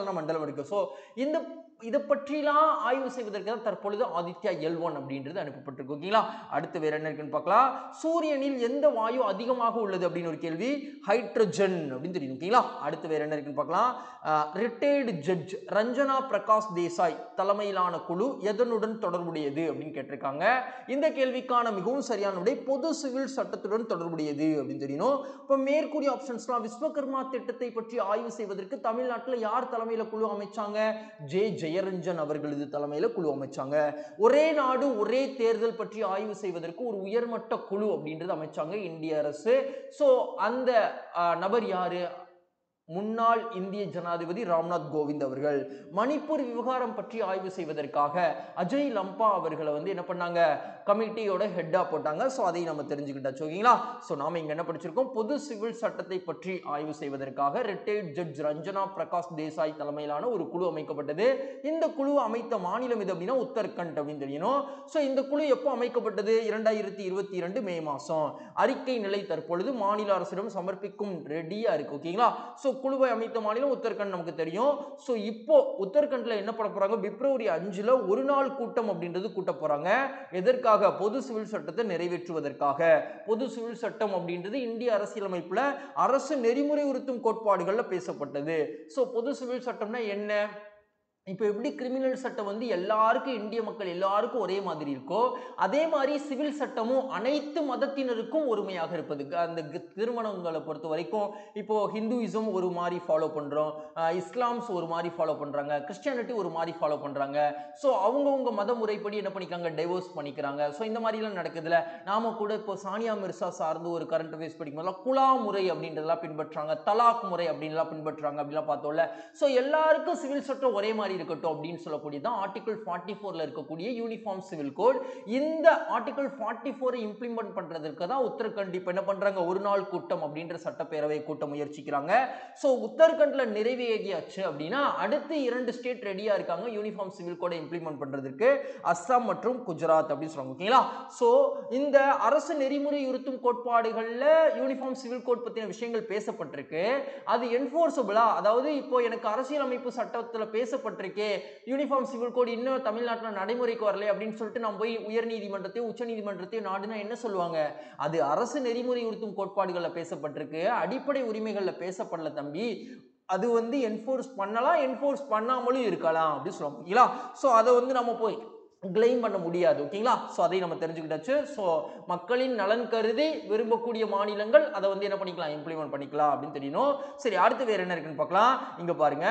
குளிர்ச்சியான மண்டலம் இருக்கு ஸோ இந்த இதை பற்றிலாம் ஆய்வு செய்வதற்கு தான் தற்பொழுது ஆதித்யா எல் ஒன் அப்படின்றது அனுப்பப்பட்டிருக்கு ஓகேங்களா அடுத்து வேற என்ன இருக்குன்னு பார்க்கலாம் சூரியனில் எந்த வாயு அதிகமாக உள்ளது அப்படின்னு ஒரு கேள்வி ஹைட்ரஜன் அப்படின்னு தெரியும் ஓகேங்களா அடுத்து வேற என்ன இருக்குன்னு பார்க்கலாம் ரிட்டையர்டு ஜட்ஜ் ரஞ்சனா பிரகாஷ் தேசாய் தலைமையிலான குழு எதனுடன் தொடர்புடையது அப்படின்னு கேட்டிருக்காங்க இந்த கேள்விக்கான மிகவும் சரியான விடை பொது சிவில் சட்டத்துடன் தொடர்புடையது அப்படின்னு தெரியணும் இப்போ மேற்கூறிய ஆப்ஷன்ஸ்லாம் விஸ்வகர்மா திட்டத்தை பற்றி ஆய்வு செய்வதற்கு தமிழ்நாட்டில் யார் தலைமையில குழு அமைச்சாங்க ஜே ஜெயரஞ்சன் அவர்களது தலைமையில குழு அமைச்சாங்க ஒரே நாடு ஒரே தேர்தல் பற்றி ஆய்வு செய்வதற்கு ஒரு உயர்மட்ட குழு அப்படின்றது அமைச்சாங்க இந்திய அரசு ஸோ அந்த அஹ், நபர் யாரு முன்னாள் இந்திய ஜனாதிபதி ராம்நாத் கோவிந்த் அவர்கள் மணிப்பூர் விவகாரம் பற்றி ஆய்வு செய்வதற்காக அஜய் லம்பா அவர்களை வந்து என்ன பண்ணாங்க கமிட்டியோட ஹெட்டா போட்டாங்க ஸோ அதை நம்ம தெரிஞ்சுக்கிட்டாச்சு ஓகேங்களா ஸோ நாம இங்க என்ன படிச்சிருக்கோம் பொது சிவில் சட்டத்தை பற்றி ஆய்வு செய்வதற்காக ரிட்டையர்ட் ஜட்ஜ் ரஞ்சனா பிரகாஷ் தேசாய் தலைமையிலான ஒரு குழு அமைக்கப்பட்டது இந்த குழு அமைத்த மாநிலம் இது அப்படின்னா உத்தரகண்ட் அப்படின்னு தெரியணும் ஸோ இந்த குழு எப்போ அமைக்கப்பட்டது இரண்டாயிரத்தி இருபத்தி இரண்டு மே மாசம் அறிக்கை நிலை தற்பொழுது மாநில அரசிடம் சமர்ப்பிக்கும் ரெடியா இருக்கு ஓகேங்களா ஸோ குழுவை அமைத்த மாநிலம் உத்தரகண்ட் நமக்கு தெரியும் ஸோ இப்போ உத்தரகண்ட்ல என்ன பண்ண போறாங்க பிப்ரவரி அஞ்சுல ஒரு நாள் கூட்டம் அப்படின்றது கூட்ட போறாங்க எதற்காக பொது சிவில் சட்டத்தை நிறைவேற்றுவதற்காக பொது சிவில் சட்டம் அப்படின்றது இந்திய அரசியலமைப்புல அரசு நெறிமுறை உறுத்தும் கோட்பாடுகள்ல பேசப்பட்டது ஸோ பொது சிவில் சட்டம்னா என்ன இப்போ எப்படி கிரிமினல் சட்டம் வந்து எல்லாருக்கும் இந்திய மக்கள் எல்லாருக்கும் ஒரே மாதிரி இருக்கோ அதே மாதிரி சிவில் சட்டமும் அனைத்து மதத்தினருக்கும் ஒருமையாக இருப்பது அந்த க- திருமணங்களை பொறுத்த வரைக்கும் இப்போ ஹிந்துயிசம் ஒரு மாதிரி ஃபாலோ பண்றோம் அஹ் இஸ்லாம்ஸ் ஒரு மாதிரி ஃபாலோ பண்றாங்க கிறிஸ்டியானிட்டி ஒரு மாதிரி ஃபாலோ பண்றாங்க ஸோ அவங்கவுங்க மத முறைப்படி என்ன பண்ணிக்கிறாங்க டைவோர்ஸ் பண்ணிக்கிறாங்க ஸோ இந்த மாதிரிலாம் நடக்குதுல நாம கூட இப்போ சானியா மிர்சா சார்ந்து ஒரு கரண்ட் அஃபேர்ஸ் படிக்கும்போதெல்லாம் குலா முறை அப்படின்றதெல்லாம் பின்பற்றுறாங்க தலாக் முறை அப்படின்லாம் பின்பற்றுறாங்க அப்படிலாம் பார்த்தோம்ல ஸோ எல்லாருக்கும் சிவில் சட்டம் ஒரே மாதிரி இருக்கட்டும் அப்படின்னு சொல்லக்கூடியதான் ஆர்டிகல் ஃபார்ட்டி ஃபோரில் இருக்கக்கூடிய யூனிஃபார்ம் சிவில் கோட் இந்த ஆர்டிகல் ஃபார்ட்டி ஃபோரை இம்ப்ளிமெண்ட் பண்ணுறதுக்கு தான் உத்தரகண்ட் இப்போ என்ன பண்ணுறாங்க ஒரு நாள் கூட்டம் அப்படின்ற சட்டப்பேரவை கூட்டம் முயற்சிக்கிறாங்க ஸோ உத்தரகண்டில் நிறைவேறியாச்சு அப்படின்னா அடுத்து இரண்டு ஸ்டேட் ரெடியாக இருக்காங்க யூனிஃபார்ம் சிவில் கோடை இம்ப்ளிமெண்ட் பண்ணுறதுக்கு அஸ்ஸாம் மற்றும் குஜராத் அப்படின்னு சொல்லுவாங்க ஓகேங்களா ஸோ இந்த அரசு நெறிமுறை உறுத்தும் கோட்பாடுகளில் யூனிஃபார்ம் சிவில் கோட் பற்றின விஷயங்கள் பேசப்பட்டிருக்கு அது என்ஃபோர்ஸபிளா அதாவது இப்போ எனக்கு அரசியலமைப்பு சட்டத்தில் பேசப்பட்டிருக்கே யூனிஃபார்ம் சிவில் கோட் இன்னும் தமிழ்நாட்டில் நடைமுறைக்கு வரல அப்படின்னு சொல்லிட்டு நான் போய் உயர் நீதிமன்றத்தையும் உச்ச நீதிமன்றத்தையும் நாடுனா என்ன சொல்லுவாங்க அது அரசு நெறிமுறை உறுத்தும் கோட்பாடுகளில் பேசப்பட்டிருக்கு அடிப்படை உரிமைகளில் பேசப்படல தம்பி அது வந்து என்ஃபோர்ஸ் பண்ணலாம் என்ஃபோர்ஸ் பண்ணாமலும் இருக்கலாம் அப்படின்னு சொல்லுவாங்க ஓகேங்களா ஸோ அதை வந்து நம்ம போய் கிளைம் பண்ண முடியாது ஓகேங்களா ஸோ அதை நம்ம தெரிஞ்சுக்கிட்டாச்சு ஸோ மக்களின் நலன் கருதி விரும்பக்கூடிய மாநிலங்கள் அதை வந்து என்ன பண்ணிக்கலாம் இம்ப்ளிமெண்ட் பண்ணிக்கலாம் அப்படின்னு தெரியணும் சரி அடுத்து வேற என்ன இருக்குன்னு பார்க்கலாம் இங்க பாருங்க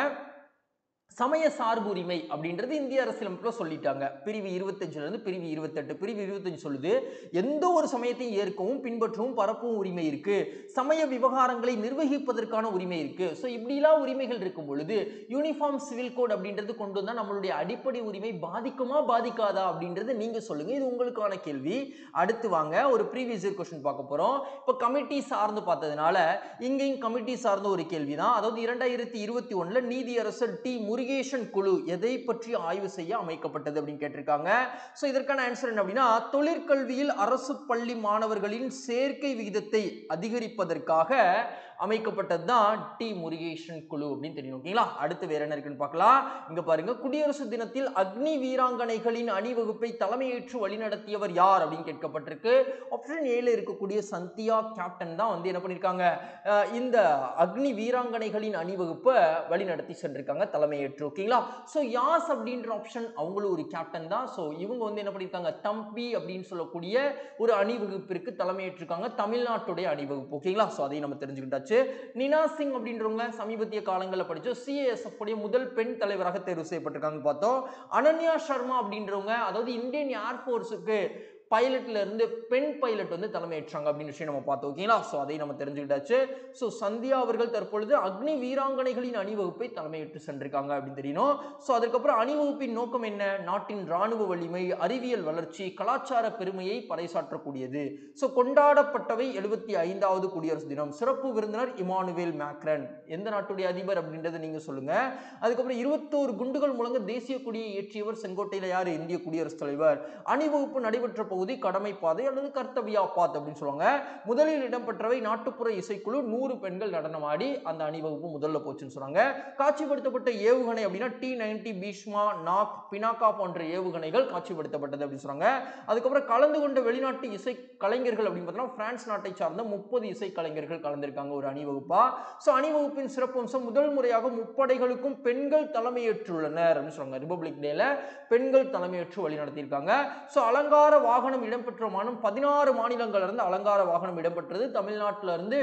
சமய சார்பு உரிமை அப்படின்றது இந்திய அரசியலமைப்புல சொல்லிட்டாங்க பிரிவு 25 ல இருந்து பிரிவு இருபத்தெட்டு பிரிவு இருபத்தஞ்சு சொல்லுது எந்த ஒரு சமயத்தையும் ஏற்கவும் பின்பற்றவும் பரப்பவும் உரிமை இருக்கு சமய விவகாரங்களை நிர்வகிப்பதற்கான உரிமை இருக்கு ஸோ இப்படிலாம் உரிமைகள் இருக்கும் பொழுது யூனிஃபார்ம் சிவில் கோட் அப்படின்றது கொண்டு வந்தா நம்மளுடைய அடிப்படை உரிமை பாதிக்குமா பாதிக்காதா அப்படின்றது நீங்க சொல்லுங்க இது உங்களுக்கான கேள்வி அடுத்து வாங்க ஒரு ப்ரீவியஸ் இயர் கொஸ்டின் பார்க்க போறோம் இப்போ கமிட்டி சார்ந்து பார்த்ததுனால இங்கேயும் கமிட்டி சார்ந்த ஒரு கேள்வி தான் அதாவது இரண்டாயிரத்தி இருபத்தி ஒண்ணுல நீதியரசர் டி முருகேசன் குழு எதை பற்றி ஆய்வு செய்ய அமைக்கப்பட்டது அப்படின்னு கேட்டிருக்காங்க ஸோ இதற்கான ஆன்சர் என்ன அப்படின்னா தொழிற்கல்வியில் அரசு பள்ளி மாணவர்களின் சேர்க்கை விகிதத்தை அதிகரிப்பதற்காக அமைக்கப்பட்டது தான் டி முருகேசன் குழு அப்படின்னு தெரியும் ஓகேங்களா அடுத்து வேற என்ன இருக்குன்னு பார்க்கலாம் இங்க பாருங்க குடியரசு தினத்தில் அக்னி வீராங்கனைகளின் அணிவகுப்பை தலைமையேற்று வழிநடத்தியவர் யார் அப்படின்னு கேட்கப்பட்டிருக்கு ஆப்ஷன் ஏல இருக்கக்கூடிய சந்தியா கேப்டன் தான் வந்து என்ன பண்ணியிருக்காங்க அஹ் இந்த அக்னி வீராங்கனைகளின் அணிவகுப்பை வழிநடத்தி சென்றிருக்காங்க தலைமையேற்று ஓகேங்களா ஸோ யாஸ் அப்படின்ற ஆப்ஷன் அவங்களும் ஒரு கேப்டன் தான் ஸோ இவங்க வந்து என்ன பண்ணியிருக்காங்க தம்பி அப்படின்னு சொல்லக்கூடிய ஒரு அணிவகுப்பிற்கு தலைமையேற்றிருக்காங்க தமிழ்நாட்டுடைய அணிவகுப்பு ஓகேங்களா ஸோ அதையும் நம்ம தெரிஞ்சுக்கிட்டாச்சு நினா சிங் அப்படின்றவங்க சமீபத்திய காலங்களில் படிச்சோம் சிஏஎஸ்எஃப் உடைய முதல் பெண் தலைவராக தேர்வு செய்யப்பட்டிருக்காங்க பார்த்தோம் அனன்யா சர்மா அப்படின்றவங்க அதாவது இந்தியன் ஏர்ஃபோர்ஸுக்கு பைலட்ல இருந்து பெண் பைலட் வந்து தலைமையேற்றாங்க அப்படின்னு விஷயம் நம்ம பார்த்தோம் ஓகேங்களா ஸோ அதை நம்ம தெரிஞ்சுக்கிட்டாச்சு ஸோ சந்தியா அவர்கள் தற்பொழுது அக்னி வீராங்கனைகளின் அணிவகுப்பை தலைமையேற்று சென்றிருக்காங்க அப்படின்னு தெரியணும் ஸோ அதுக்கப்புறம் அணிவகுப்பின் நோக்கம் என்ன நாட்டின் ராணுவ வலிமை அறிவியல் வளர்ச்சி கலாச்சார பெருமையை பறைசாற்றக்கூடியது ஸோ கொண்டாடப்பட்டவை எழுபத்தி ஐந்தாவது குடியரசு தினம் சிறப்பு விருந்தினர் இமானுவேல் மேக்ரன் எந்த நாட்டுடைய அதிபர் அப்படின்றத நீங்க சொல்லுங்க அதுக்கப்புறம் இருபத்தோரு குண்டுகள் முழங்க தேசிய கொடியை ஏற்றியவர் செங்கோட்டையில யார் இந்திய குடியரசுத் தலைவர் அணிவகுப்பு நடைபெற்ற பகுதி கடமை பாதை அல்லது கர்த்தவியா பாத் அப்படின்னு சொல்லுவாங்க முதலில் இடம்பெற்றவை நாட்டுப்புற இசைக்குழு நூறு பெண்கள் நடனமாடி அந்த அணிவகுப்பு முதல்ல போச்சுன்னு சொன்னாங்க காட்சிப்படுத்தப்பட்ட ஏவுகணை அப்படின்னா டி நைன்டி பீஷ்மா நாக் பினாக்கா போன்ற ஏவுகணைகள் காட்சிப்படுத்தப்பட்டது அப்படின்னு சொன்னாங்க அதுக்கப்புறம் கலந்து கொண்ட வெளிநாட்டு இசை கலைஞர்கள் அப்படின்னு பார்த்தோம்னா பிரான்ஸ் நாட்டை சார்ந்த முப்பது இசை கலைஞர்கள் கலந்திருக்காங்க ஒரு அணிவகுப்பா ஸோ அணிவகுப்பின் சிறப்பம்சம் முதல் முறையாக முப்படைகளுக்கும் பெண்கள் தலைமையேற்றுள்ளனர் அப்படின்னு சொல்றாங்க ரிபப்ளிக் டேல பெண்கள் தலைமையேற்று வழி நடத்தியிருக்காங்க ஸோ அலங்கார வாகனம் இடம்பெற்ற மாநிலம் பதினாறு மாநிலங்கள்ல இருந்து அலங்கார வாகனம் இடம்பெற்றது தமிழ்நாட்டில இருந்து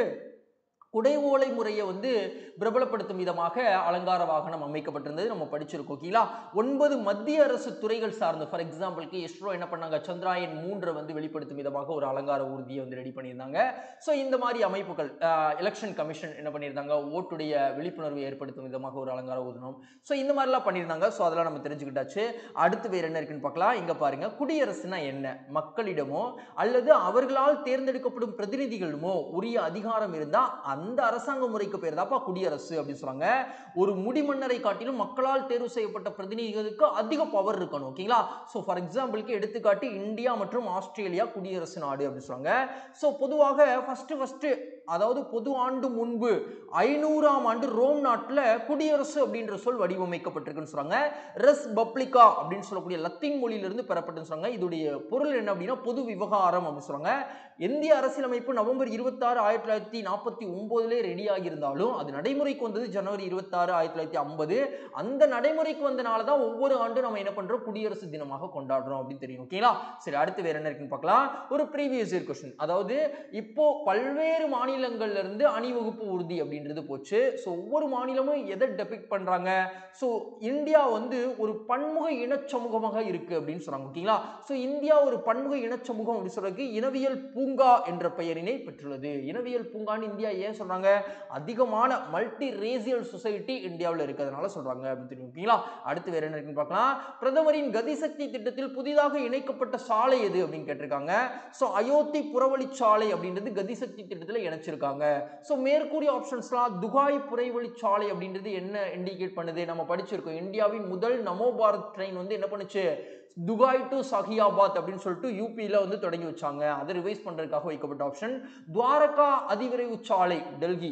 குடைவோலை முறையை வந்து பிரபலப்படுத்தும் விதமாக அலங்கார வாகனம் அமைக்கப்பட்டிருந்தது நம்ம படிச்சிருக்கோம் ஓகேங்களா ஒன்பது மத்திய அரசு துறைகள் சார்ந்த ஃபார் எக்ஸாம்பிளுக்கு இஸ்ரோ என்ன பண்ணாங்க சந்திராயன் மூன்றை வந்து வெளிப்படுத்தும் விதமாக ஒரு அலங்கார ஊர்தியை வந்து ரெடி பண்ணியிருந்தாங்க ஸோ இந்த மாதிரி அமைப்புகள் எலெக்ஷன் கமிஷன் என்ன பண்ணியிருந்தாங்க ஓட்டுடைய விழிப்புணர்வை ஏற்படுத்தும் விதமாக ஒரு அலங்கார ஊர்தினம் ஸோ இந்த மாதிரிலாம் பண்ணியிருந்தாங்க ஸோ அதெல்லாம் நம்ம தெரிஞ்சுக்கிட்டாச்சு அடுத்து வேற என்ன இருக்குன்னு பார்க்கலாம் இங்க பாருங்க குடியரசுனா என்ன மக்களிடமோ அல்லது அவர்களால் தேர்ந்தெடுக்கப்படும் பிரதிநிதிகளிடமோ உரிய அதிகாரம் இருந்தா அந்த அரசாங்க முறைக்கு பேர் தாப்பா குடியரசு அப்படின்னு சொல்றாங்க ஒரு முடிமன்னரை காட்டிலும் மக்களால் தேர்வு செய்யப்பட்ட பிரதிநிதிகளுக்கு அதிக பவர் இருக்கணும் ஓகேங்களா ஸோ ஃபார் எக்ஸாம்பிளுக்கு எடுத்துக்காட்டு இந்தியா மற்றும் ஆஸ்திரேலியா குடியரசு நாடு அப்படின்னு சொல்றாங்க ஸோ பொதுவாக ஃபர்ஸ்ட் ஃபர்ஸ்ட் அதாவது பொது ஆண்டு முன்பு ஐநூறாம் ஆண்டு ரோம் நாட்டில் குடியரசு அப்படின்ற சொல் வடிவமைக்கப்பட்டிருக்குன்னு சொல்றாங்க ரெஸ் பப்ளிகா அப்படின்னு சொல்லக்கூடிய லத்தீன் மொழியிலிருந்து பெறப்பட்டுன்னு சொல்றாங்க இதோடைய பொருள் என்ன அப்படின்னா பொது விவகாரம் அப்படின்னு சொல்றாங்க இந்திய அரசியலமைப்பு நவம்பர் இருபத்தாறு ஆயிரத்தி தொள்ளாயிரத்தி நாற்பத்தி ஒன்பதுலே ரெடி ஆகியிருந்தாலும் அது நடைமுறைக்கு வந்தது ஜனவரி இருபத்தாறு ஆயிரத்தி தொள்ளாயிரத்தி ஐம்பது அந்த நடைமுறைக்கு வந்தனால தான் ஒவ்வொரு ஆண்டும் நம்ம என்ன பண்றோம் குடியரசு தினமாக கொண்டாடுறோம் அப்படின்னு தெரியும் ஓகேங்களா சரி அடுத்து வேற என்ன இருக்குன்னு பார்க்கலாம் ஒரு ப்ரீவியஸ் இயர் கொஸ்டின் அதாவது இப்போ பல்வேறு மாநிலங்கள்ல இருந்து அணிவகுப்பு உறுதி அப்படின்றது போச்சு ஸோ ஒவ்வொரு மாநிலமும் எதை டெபிக் பண்றாங்க ஸோ இந்தியா வந்து ஒரு பன்முக இனச்சமூகமாக இருக்கு அப்படின்னு சொல்றாங்க ஓகேங்களா ஸோ இந்தியா ஒரு பன்முக இனச்சமூகம் அப்படின்னு சொல்றதுக்கு இனவியல் பூங்கா என்ற பெயரினை பெற்றுள்ளது இனவியல் பூங்கான்னு இந்தியா ஏன் சொல்றாங்க அதிகமான மல்டி ரேசியல் சொசைட்டி இந்தியாவில் இருக்கிறதுனால சொல்றாங்க அப்படின்னு தெரியும் ஓகேங்களா அடுத்து வேற என்ன இருக்குன்னு பார்க்கலாம் பிரதமரின் கதிசக்தி திட்டத்தில் புதிதாக இணைக்கப்பட்ட சாலை எது அப்படின்னு கேட்டிருக்காங்க ஸோ அயோத்தி புறவழிச்சாலை அப்படின்றது கதிசக்தி திட்டத்தில் இணைச்சிருக்காங்க ஸோ மேற்கூறிய ஆப்ஷன்ஸ்லாம் துகாய் புறவழிச்சாலை அப்படின்றது என்ன இண்டிகேட் பண்ணுது நம்ம படிச்சிருக்கோம் இந்தியாவின் முதல் நமோ பாரத் ட்ரெயின் வந்து என்ன பண்ணுச்சு துகாய் டு சஹியாபாத் அப்படின்னு சொல்லிட்டு யூபியில் வந்து தொடங்கி வச்சாங்க அதை ரிவைஸ் பண்ணுறதுக்காக வைக்கப்பட்ட ஆப்ஷன் துவாரகா அதிவிரைவு சாலை டெல்லி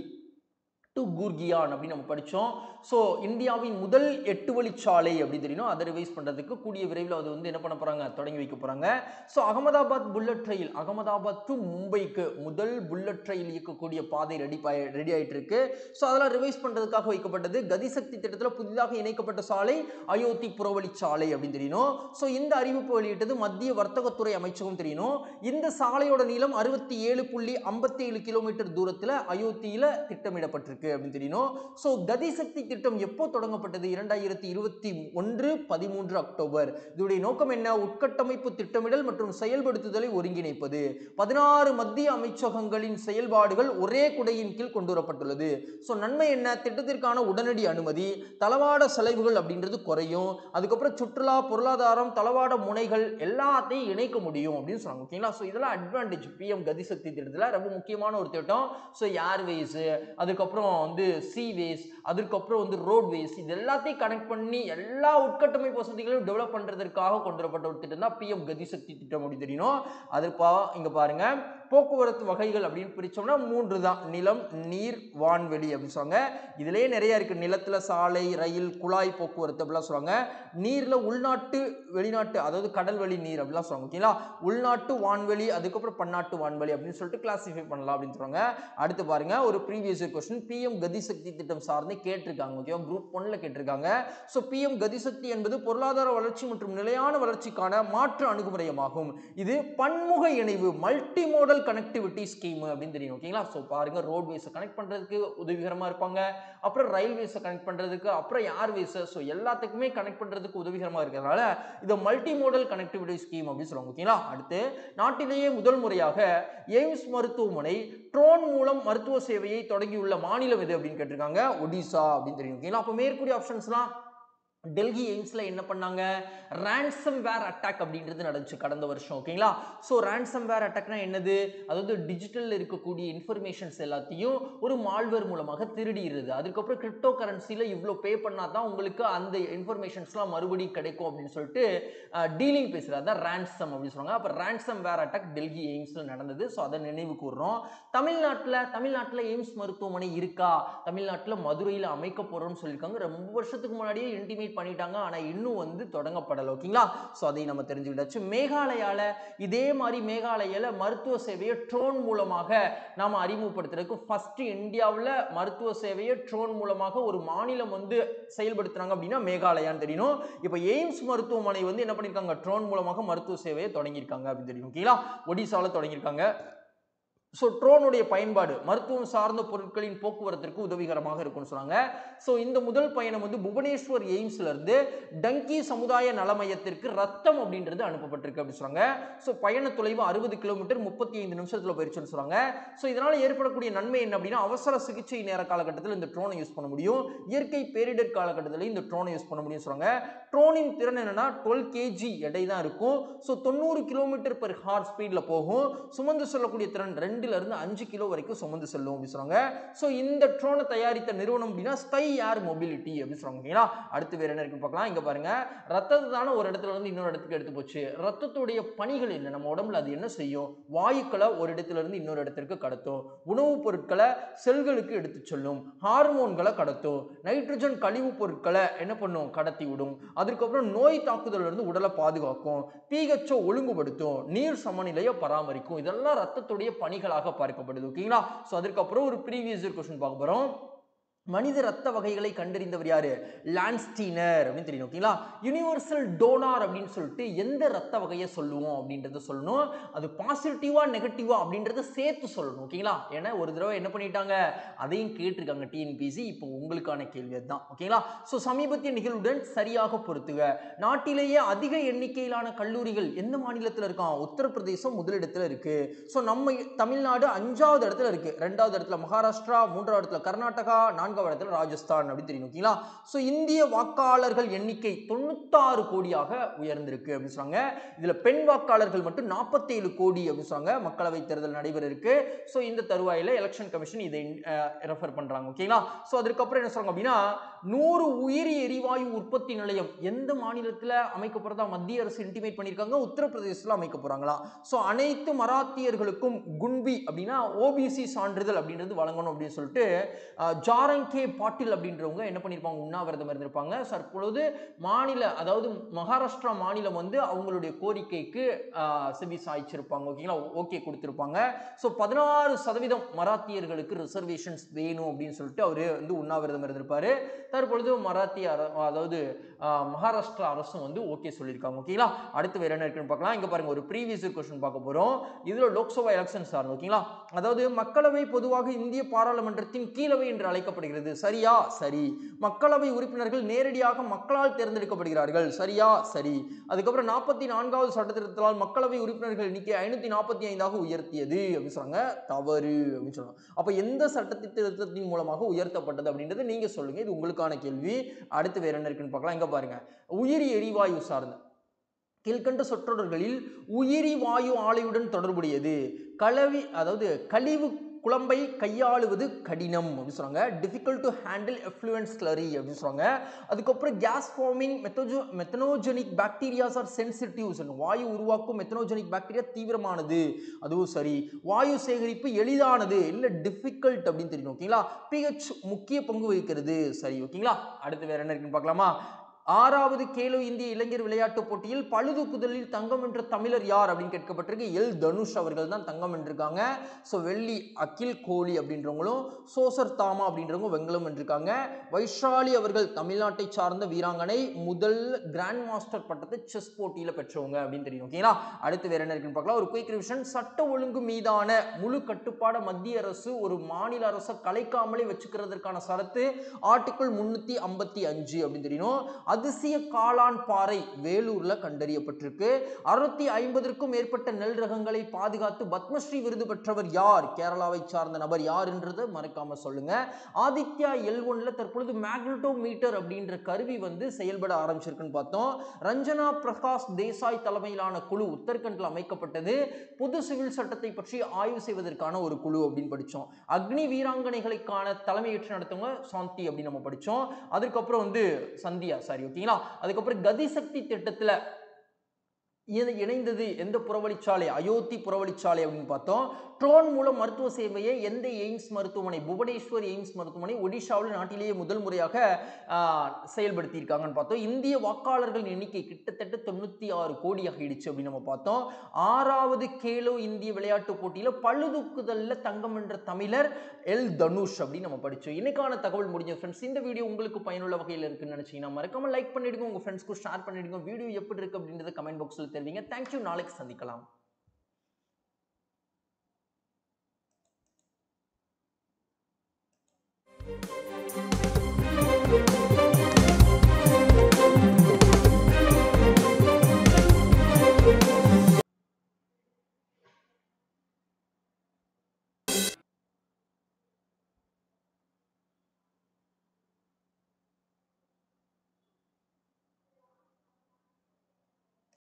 டு கூர்கியான் அப்படின்னு நம்ம படித்தோம் ஸோ இந்தியாவின் முதல் எட்டு வழிச்சாலை அப்படி தெரியணும் அதை ரிவைஸ் பண்ணுறதுக்கு கூடிய விரைவில் அது வந்து என்ன பண்ண போகிறாங்க தொடங்கி வைக்க போகிறாங்க so Ahmedabad bullet rail Ahmedabad to மும்பைக்கு முதல் புல்லட் ரயில் இயக்கக்கூடிய பாதை ரெடி ரெடி ஆயிட்டு இருக்கு ஸோ அதெல்லாம் ரிவைஸ் பண்ணுறதுக்காக வைக்கப்பட்டது கதிசக்தி திட்டத்தில் புதிதாக இணைக்கப்பட்ட சாலை அயோத்தி புறவழிச்சாலை அப்படின்னு தெரியணும் ஸோ இந்த அறிவிப்பு வெளியிட்டது மத்திய வர்த்தகத்துறை அமைச்சகம் தெரியணும் இந்த சாலையோட நீளம் அறுபத்தி ஏழு புள்ளி ஐம்பத்தி ஏழு கிலோமீட்டர் தூரத்தில் அயோத்தியில் திட்டமிடப்பட்டிருக்கு அப்படின்னு தெரியணும் ஸோ கதிசக்தி திட்டம் எப்போ தொடங்கப்பட்டது இரண்டாயிரத்தி இருபத்தி ஒன்று பதிமூன்று அக்டோபர் இதோடைய நோக்கம் என்ன உட்கட்டமைப்பு திட்டமிடல் மற்றும் செயல்படுத்துதலை ஒருங்கிணைப்பது பதினாறு மத்திய அமைச்சகங்களின் செயல்பாடுகள் ஒரே குடையின் கீழ் கொண்டு வரப்பட்டுள்ளது ஸோ நன்மை என்ன திட்டத்திற்கான உடனடி அனுமதி தளவாட செலவுகள் அப்படின்றது குறையும் அதுக்கப்புறம் சுற்றுலா பொருளாதாரம் தளவாட முனைகள் எல்லாத்தையும் இணைக்க முடியும் அப்படின்னு சொன்னாங்க ஓகேங்களா ஸோ இதெல்லாம் அட்வான்டேஜ் பிஎம் கதிசக்தி திட்டத்தில் ரொம்ப முக்கியமான ஒரு திட்டம் ஸோ ஏர்வேஸ் அதுக்கப்புறம் வந்து சீவேஸ் அதுக்கப்புறம் வந்து ரோட்வேஸ் இது எல்லாத்தையும் கனெக்ட் பண்ணி எல்லா உட்கட்டமைப்பு வசதிகளையும் டெவலப் பண்ணுறதுக்காக கொண்டு வரப்பட்ட ஒரு திட்டம் தான் பிஎம் கதிசக்தி திட்டம் அப்படி தெரியணும் அது பா இங்கே பாருங்க போக்குவரத்து வகைகள் அப்படின்னு பிரிச்சோம்னா மூன்று தான் நிலம் நீர் வான்வெளி அப்படின்னு சொல்லுவாங்க இதுலயே நிறைய இருக்கு நிலத்துல சாலை ரயில் குழாய் போக்குவரத்து அப்படிலாம் சொல்லுவாங்க நீர்ல உள்நாட்டு வெளிநாட்டு அதாவது கடல் வழி நீர் அப்படிலாம் சொல்லுவாங்க ஓகேங்களா உள்நாட்டு வான்வெளி அதுக்கப்புறம் பன்னாட்டு வான்வெளி அப்படின்னு சொல்லிட்டு கிளாசிஃபை பண்ணலாம் அப்படின்னு சொல்றாங்க அடுத்து பாருங்க ஒரு ப்ரீவியஸ் கொஸ்டின் பிஎம் கதிசக்தி திட்டம் சார்ந்து கேட்டிருக்காங்க ஓகேவா குரூப் ஒன்ல கேட்டிருக்காங்க ஸோ பிஎம் கதிசக்தி என்பது பொருளாதார வளர்ச்சி மற்றும் நிலையான வளர்ச்சிக்கான மாற்று அணுகுமுறையமாகும் இது பன்முக இணைவு மல்டி மோடல் கனெக்டிவிட்டி ஸ்கீம் அப்படின்னு தெரியும் ஓகேங்களா ஸோ பாருங்க ரோட்வேஸை கனெக்ட் பண்றதுக்கு உதவிகரமா இருப்பாங்க அப்புறம் ரயில்வேஸை கனெக்ட் பண்றதுக்கு அப்புறம் ஏர்வேஸை ஸோ எல்லாத்துக்குமே கனெக்ட் பண்றதுக்கு உதவிகரமா இருக்கிறதுனால இது மல்டி மோடல் கனெக்டிவிட்டி ஸ்கீம் அப்படின்னு சொல்லுவாங்க ஓகேங்களா அடுத்து நாட்டிலேயே முதல் முறையாக எய்ம்ஸ் மருத்துவமனை ட்ரோன் மூலம் மருத்துவ சேவையை தொடங்கியுள்ள மாநிலம் எது அப்படின்னு கேட்டிருக்காங்க ஒடிசா அப்படின்னு தெரியும் ஓகேங்களா அப்போ மேற்கூறிய ஆப்ஷன்ஸ்லாம் டெல்லி எய்ம்ஸில் என்ன பண்ணாங்க ransom வேர் அட்டாக் அப்படின்றது நடந்துச்சு கடந்த வருஷம் ஓகேங்களா ஸோ ransom வேர் அட்டாக்னா என்னது அதாவது டிஜிட்டலில் இருக்கக்கூடிய இன்ஃபர்மேஷன்ஸ் எல்லாத்தையும் ஒரு மால்வேர் மூலமாக திருடிடுறது அதுக்கப்புறம் கிரிப்டோ கரன்சியில் இவ்வளோ பே பண்ணால் தான் உங்களுக்கு அந்த இன்ஃபர்மேஷன்ஸ்லாம் மறுபடியும் கிடைக்கும் அப்படின்னு சொல்லிட்டு டீலிங் பேசுகிறது அதான் ransom அப்படின்னு சொல்லுவாங்க அப்போ ransom வேர் அட்டாக் டெல்லி எய்ம்ஸில் நடந்தது ஸோ அதை நினைவு கூறுறோம் தமிழ்நாட்டில் தமிழ்நாட்டில் எய்ம்ஸ் மருத்துவமனை இருக்கா தமிழ்நாட்டில் மதுரையில் அமைக்க போகிறோம்னு சொல்லியிருக்காங்க ரொம்ப வருஷத்துக்கு முன்னாடியே இன்டிமேட் பண்ணிட்டாங்க ஆனால் இன்னும் வந்து தொடங்கப்படலை ஓகேங்களா ஸோ அதை நம்ம தெரிஞ்சுக்கிட்டாச்சு மேகாலயாவில் இதே மாதிரி மேகாலயாவில் மருத்துவ சேவையை ட்ரோன் மூலமாக நாம் அறிமுகப்படுத்துறதுக்கு ஃபஸ்ட்டு இந்தியாவில் மருத்துவ சேவையை ட்ரோன் மூலமாக ஒரு மாநிலம் வந்து செயல்படுத்துறாங்க அப்படின்னா மேகாலயான்னு தெரியணும் இப்போ எய்ம்ஸ் மருத்துவமனை வந்து என்ன பண்ணியிருக்காங்க ட்ரோன் மூலமாக மருத்துவ சேவையை தொடங்கியிருக்காங்க அப்படின்னு தெரியும் ஓகேங்களா ஒடிசாவில் தொடங்கியிருக்காங்க ஸோ ட்ரோனுடைய பயன்பாடு மருத்துவம் சார்ந்த பொருட்களின் போக்குவரத்திற்கு உதவிகரமாக இருக்கும்னு சொன்னாங்க ஸோ இந்த முதல் பயணம் வந்து புவனேஸ்வர் எய்ம்ஸ்ல இருந்து டங்கி சமுதாய நல மையத்திற்கு ரத்தம் அப்படின்றது அனுப்பப்பட்டிருக்கு அப்படின்னு சொன்னாங்க ஸோ பயண தொலைவு அறுபது கிலோமீட்டர் முப்பத்தி ஐந்து நிமிஷத்தில் போயிருச்சுன்னு சொன்னாங்க ஸோ இதனால் ஏற்படக்கூடிய நன்மை என்ன அப்படின்னா அவசர சிகிச்சை நேர காலகட்டத்தில் இந்த ட்ரோனை யூஸ் பண்ண முடியும் இயற்கை பேரிடர் காலகட்டத்தில் இந்த ட்ரோனை யூஸ் பண்ண முடியும்னு சொன்னாங்க ட்ரோனின் திறன் என்னன்னா டுவெல் கேஜி எடை தான் இருக்கும் ஸோ தொண்ணூறு கிலோமீட்டர் பெர் ஹார் ஸ்பீடில் போகும் சுமந்து செல்லக்கூடிய திறன் ரெண்டுல இருந்து அஞ்சு கிலோ வரைக்கும் சுமந்து செல்லும் அப்படின்னு சொன்னாங்க ஸோ இந்த ட்ரோனை தயாரித்த நிறுவனம் அப்படின்னா ஸ்கை ஏர் மொபிலிட்டி அப்படின்னு சொல்றாங்க ஓகேங்களா அடுத்து வேற என்ன இருக்குன்னு பார்க்கலாம் இங்க பாருங்க ரத்தத்தை தானே ஒரு இடத்துல இருந்து இன்னொரு இடத்துக்கு எடுத்து போச்சு ரத்தத்துடைய பணிகள் என்ன நம்ம உடம்புல அது என்ன செய்யும் வாயுக்களை ஒரு இடத்துல இருந்து இன்னொரு இடத்திற்கு கடத்தும் உணவுப் பொருட்களை செல்களுக்கு எடுத்து செல்லும் ஹார்மோன்களை கடத்தும் நைட்ரஜன் கழிவுப் பொருட்களை என்ன பண்ணும் கடத்தி விடும் அதுக்கப்புறம் நோய் தாக்குதல்ல இருந்து உடலை பாதுகாக்கும் பிஹெச்ஓ ஒழுங்குபடுத்தும் நீர் சமநிலையை பராமரிக்கும் இதெல்லாம் ரத்தத்துடைய பணிகளாக பார்க்கப்படுது ஓகேங்களா ஸோ அதுக்கப்புறம் ஒரு ப்ரீவியஸ் கொஸ்டின் பார்க்க போறோம் மனித ரத்த வகைகளை கண்டறிந்தவர் யாரு லான்ஸ்டீனர் அப்படின்னு தெரியும் ஓகேங்களா யுனிவர்சல் டோனார் அப்படின்னு சொல்லிட்டு எந்த ரத்த வகையை சொல்லுவோம் அப்படின்றத சொல்லணும் அது பாசிட்டிவா நெகட்டிவா அப்படின்றத சேர்த்து சொல்லணும் ஓகேங்களா ஏன்னா ஒரு தடவை என்ன பண்ணிட்டாங்க அதையும் கேட்டிருக்காங்க டிஎன்பிசி இப்போ உங்களுக்கான கேள்வி அதுதான் ஓகேங்களா ஸோ சமீபத்திய நிகழ்வுடன் சரியாக பொருத்துக நாட்டிலேயே அதிக எண்ணிக்கையிலான கல்லூரிகள் எந்த மாநிலத்தில் இருக்கான் உத்தரப்பிரதேசம் முதலிடத்தில் இருக்கு ஸோ நம்ம தமிழ்நாடு அஞ்சாவது இடத்துல இருக்கு ரெண்டாவது இடத்துல மகாராஷ்டிரா மூன்றாவது இடத்துல கர்நாடகா நான்காவது இடத்துல ராஜஸ்தான் அப்படின்னு தெரியும் ஓகேங்களா ஸோ இந்திய வாக்காளர்கள் எண்ணிக்கை தொண்ணூத்தாறு கோடியாக உயர்ந்திருக்கு அப்படின்னு சொன்னாங்க இதுல பெண் வாக்காளர்கள் மட்டும் நாற்பத்தேழு கோடி அப்படின்னு சொன்னாங்க மக்களவை தேர்தல் நடைபெற இருக்கு ஸோ இந்த தருவாயில எலெக்ஷன் கமிஷன் இதை ரெஃபர் பண்றாங்க ஓகேங்களா ஸோ அதுக்கப்புறம் என்ன சொல்றாங்க அப்படின்னா நூறு உயிரி எரிவாயு உற்பத்தி நிலையம் எந்த மாநிலத்தில் அமைக்கப்படுறதா மத்திய அரசு இன்டிமேட் பண்ணியிருக்காங்க உத்தரப்பிரதேசத்தில் அமைக்க போறாங்களா ஸோ அனைத்து மராத்தியர்களுக்கும் குண்பி அப்படின்னா ஓபிசி சான்றிதழ் அப்படின்றது வழங்கணும் அப்படின்னு சொல்லிட்டு அஹ், ஜாரங்கே பாட்டில் அப்படின்றவங்க என்ன பண்ணியிருப்பாங்க உண்ணாவிரதம் இருந்திருப்பாங்க தற்பொழுது மாநில அதாவது மகாராஷ்டிரா மாநிலம் வந்து அவங்களுடைய கோரிக்கைக்கு அஹ், செவி சாய்ச்சிருப்பாங்க ஓகேங்களா ஓகே கொடுத்துருப்பாங்க ஸோ பதினாறு சதவீதம் மராத்தியர்களுக்கு ரிசர்வேஷன்ஸ் வேணும் அப்படின்னு சொல்லிட்டு அவர் வந்து உண்ணாவிரதம் இருந்திருப்பாரு தற்பொழுது மராத்திய அர அதாவது ஆஹ், மகாராஷ்டிரா அரசும் வந்து ஓகே சொல்லியிருக்காங்க ஓகேங்களா அடுத்து வேற என்ன இருக்குன்னு பார்க்கலாம் இங்க பாருங்க ஒரு ப்ரீவியஸ் கொஸ்டின் பார்க்க போறோம் இதுல லோக்சபா எலெக்ஷன் சார் ஓகேங்களா அதாவது மக்களவை பொதுவாக இந்திய பாராளுமன்றத்தின் கீழவை என்று அழைக்கப்படுகிறது சரியா சரி மக்களவை உறுப்பினர்கள் நேரடியாக மக்களால் தேர்ந்தெடுக்கப்படுகிறார்கள் சரியா சரி அதுக்கப்புறம் நாற்பத்தி நான்காவது சட்டத்திட்டத்தால் மக்களவை உறுப்பினர்கள் எண்ணிக்கை ஐநூத்தி நாற்பத்தி ஐந்தாக உயர்த்தியது அப்படின்னு சொன்னாங்க தவறு அப்படின்னு சொன்னாங்க அப்ப எந்த சட்டத்திட்டத்தின் மூலமாக உயர்த்தப்பட்டது அப்படின்றது நீங்க சொல்லுங்க இது உங்களுக்கான கேள்வி அடுத்து வேற என்ன இருக்குன்னு பார்க்கலாம் இங்க பாருங்க உயிரி எரிவாயு சார்ந்த கீழ்கண்ட சொற்றொடர்களில் உயிரி வாயு ஆலையுடன் தொடர்புடையது கலவி அதாவது கழிவு குழம்பை கையாளுவது கடினம் அப்படின்னு சொல்றாங்க difficult to handle effluent slurry அப்படின்னு சொல்றாங்க அதுக்கப்புறம் கேஸ் ஃபார்மிங் மெத்தோஜோ மெத்தனோஜெனிக் பாக்டீரியாஸ் ஆர் சென்சிட்டிவ்ஸ் வாயு உருவாக்கும் மெத்தனோஜெனிக் பாக்டீரியா தீவிரமானது அதுவும் சரி வாயு சேகரிப்பு எளிதானது இல்லை டிஃபிகல்ட் அப்படின்னு தெரியும் ஓகேங்களா பிஹெச் முக்கிய பங்கு வகிக்கிறது சரி ஓகேங்களா அடுத்து வேற என்ன இருக்குன்னு பார்க்கலாமா ஆறாவது கேலோ இந்திய இளைஞர் விளையாட்டுப் போட்டியில் பழுதுக்குதலில் தங்கம் வென்ற தமிழர் யார் அப்படின்னு கேட்கப்பட்டிருக்கு எல் தனுஷ் அவர்கள் தான் தங்கம் வென்றிருக்காங்க ஸோ வெள்ளி அகில் கோலி அப்படின்றவங்களும் சோசர் தாமா அப்படின்றவங்க வெங்கலம் வென்றிருக்காங்க வைஷாலி அவர்கள் தமிழ்நாட்டை சார்ந்த வீராங்கனை முதல் கிராண்ட் மாஸ்டர் பட்டத்தை செஸ் போட்டியில் பெற்றவங்க அப்படின்னு தெரியும் ஓகேங்களா அடுத்து வேற என்ன இருக்குன்னு பார்க்கலாம் ஒரு குயிக் ரிவிஷன் சட்ட ஒழுங்கு மீதான முழு கட்டுப்பாட மத்திய அரசு ஒரு மாநில அரசை கலைக்காமலே வச்சுக்கிறதுக்கான சரத்து ஆர்டிகிள் முன்னூத்தி ஐம்பத்தி அஞ்சு அப்படின்னு தெரியணும் அதிசய காளான் பாறை வேலூர்ல கண்டறியப்பட்டிருக்கு அறுநூத்தி ஐம்பதற்கும் மேற்பட்ட நெல் ரகங்களை பாதுகாத்து பத்மஸ்ரீ விருது பெற்றவர் யார் கேரளாவை சார்ந்த நபர் யார் என்றதை மறக்காம சொல்லுங்க ஆதித்யா எல் ஒன்ல தற்பொழுது மேக்னட்டோமீட்டர் அப்படின்ற கருவி வந்து செயல்பட ஆரம்பிச்சிருக்குன்னு பார்த்தோம் ரஞ்சனா பிரகாஷ் தேசாய் தலைமையிலான குழு உத்தரகண்ட்ல அமைக்கப்பட்டது புது சிவில் சட்டத்தை பற்றி ஆய்வு செய்வதற்கான ஒரு குழு அப்படின்னு படிச்சோம் அக்னி வீராங்கனைகளுக்கான தலைமையேற்று நடத்தவங்க சாந்தி அப்படின்னு நம்ம படிச்சோம் அதுக்கப்புறம் வந்து சந்தியா சாரி ஓகேங்களா அதுக்கப்புறம் கதிசக்தி திட்டத்துல இணை- இணைந்தது எந்த புறவழிச்சாலை அயோத்தி புறவழிச்சாலை அப்படின்னு பார்த்தோம் ட்ரோன் மூலம் மருத்துவ சேவையை எந்த எய்ம்ஸ் மருத்துவமனை புவனேஸ்வர் எய்ம்ஸ் மருத்துவமனை ஒடிஷாவில் நாட்டிலேயே முதல் முறையாக ஆஹ், செயல்படுத்தியிருக்காங்கன்னு பார்த்தோம் இந்திய வாக்காளர்கள் எண்ணிக்கை கிட்டத்தட்ட தொண்ணூற்றி ஆறு கோடி ஆகிடுச்சு அப்படின்னு நம்ம பார்த்தோம் ஆறாவது கேலோ இந்திய விளையாட்டு போட்டியில் பழுதுக்குதல்ல தங்கம் வென்ற தமிழர் எல் தனுஷ் அப்படின்னு நம்ம படிச்சோம் இன்னைக்கான தகவல் முடிஞ்ச ஃப்ரெண்ட்ஸ் இந்த வீடியோ உங்களுக்கு பயனுள்ள வகையில் இருக்குன்னு நினைச்சீங்கன்னா மறக்காம லைக் பண்ணிடுங்க உங்க ஃப்ரெண்ட்ஸ்க்கு ஷேர் பண்ணிடுங்க வீடியோ எப்படி இருக்கு அப்படின்றத கமெண்ட் பாக்ஸில் தெரிவிங்க தேங்க்யூ நாளைக்கு சந்திக்கலாம்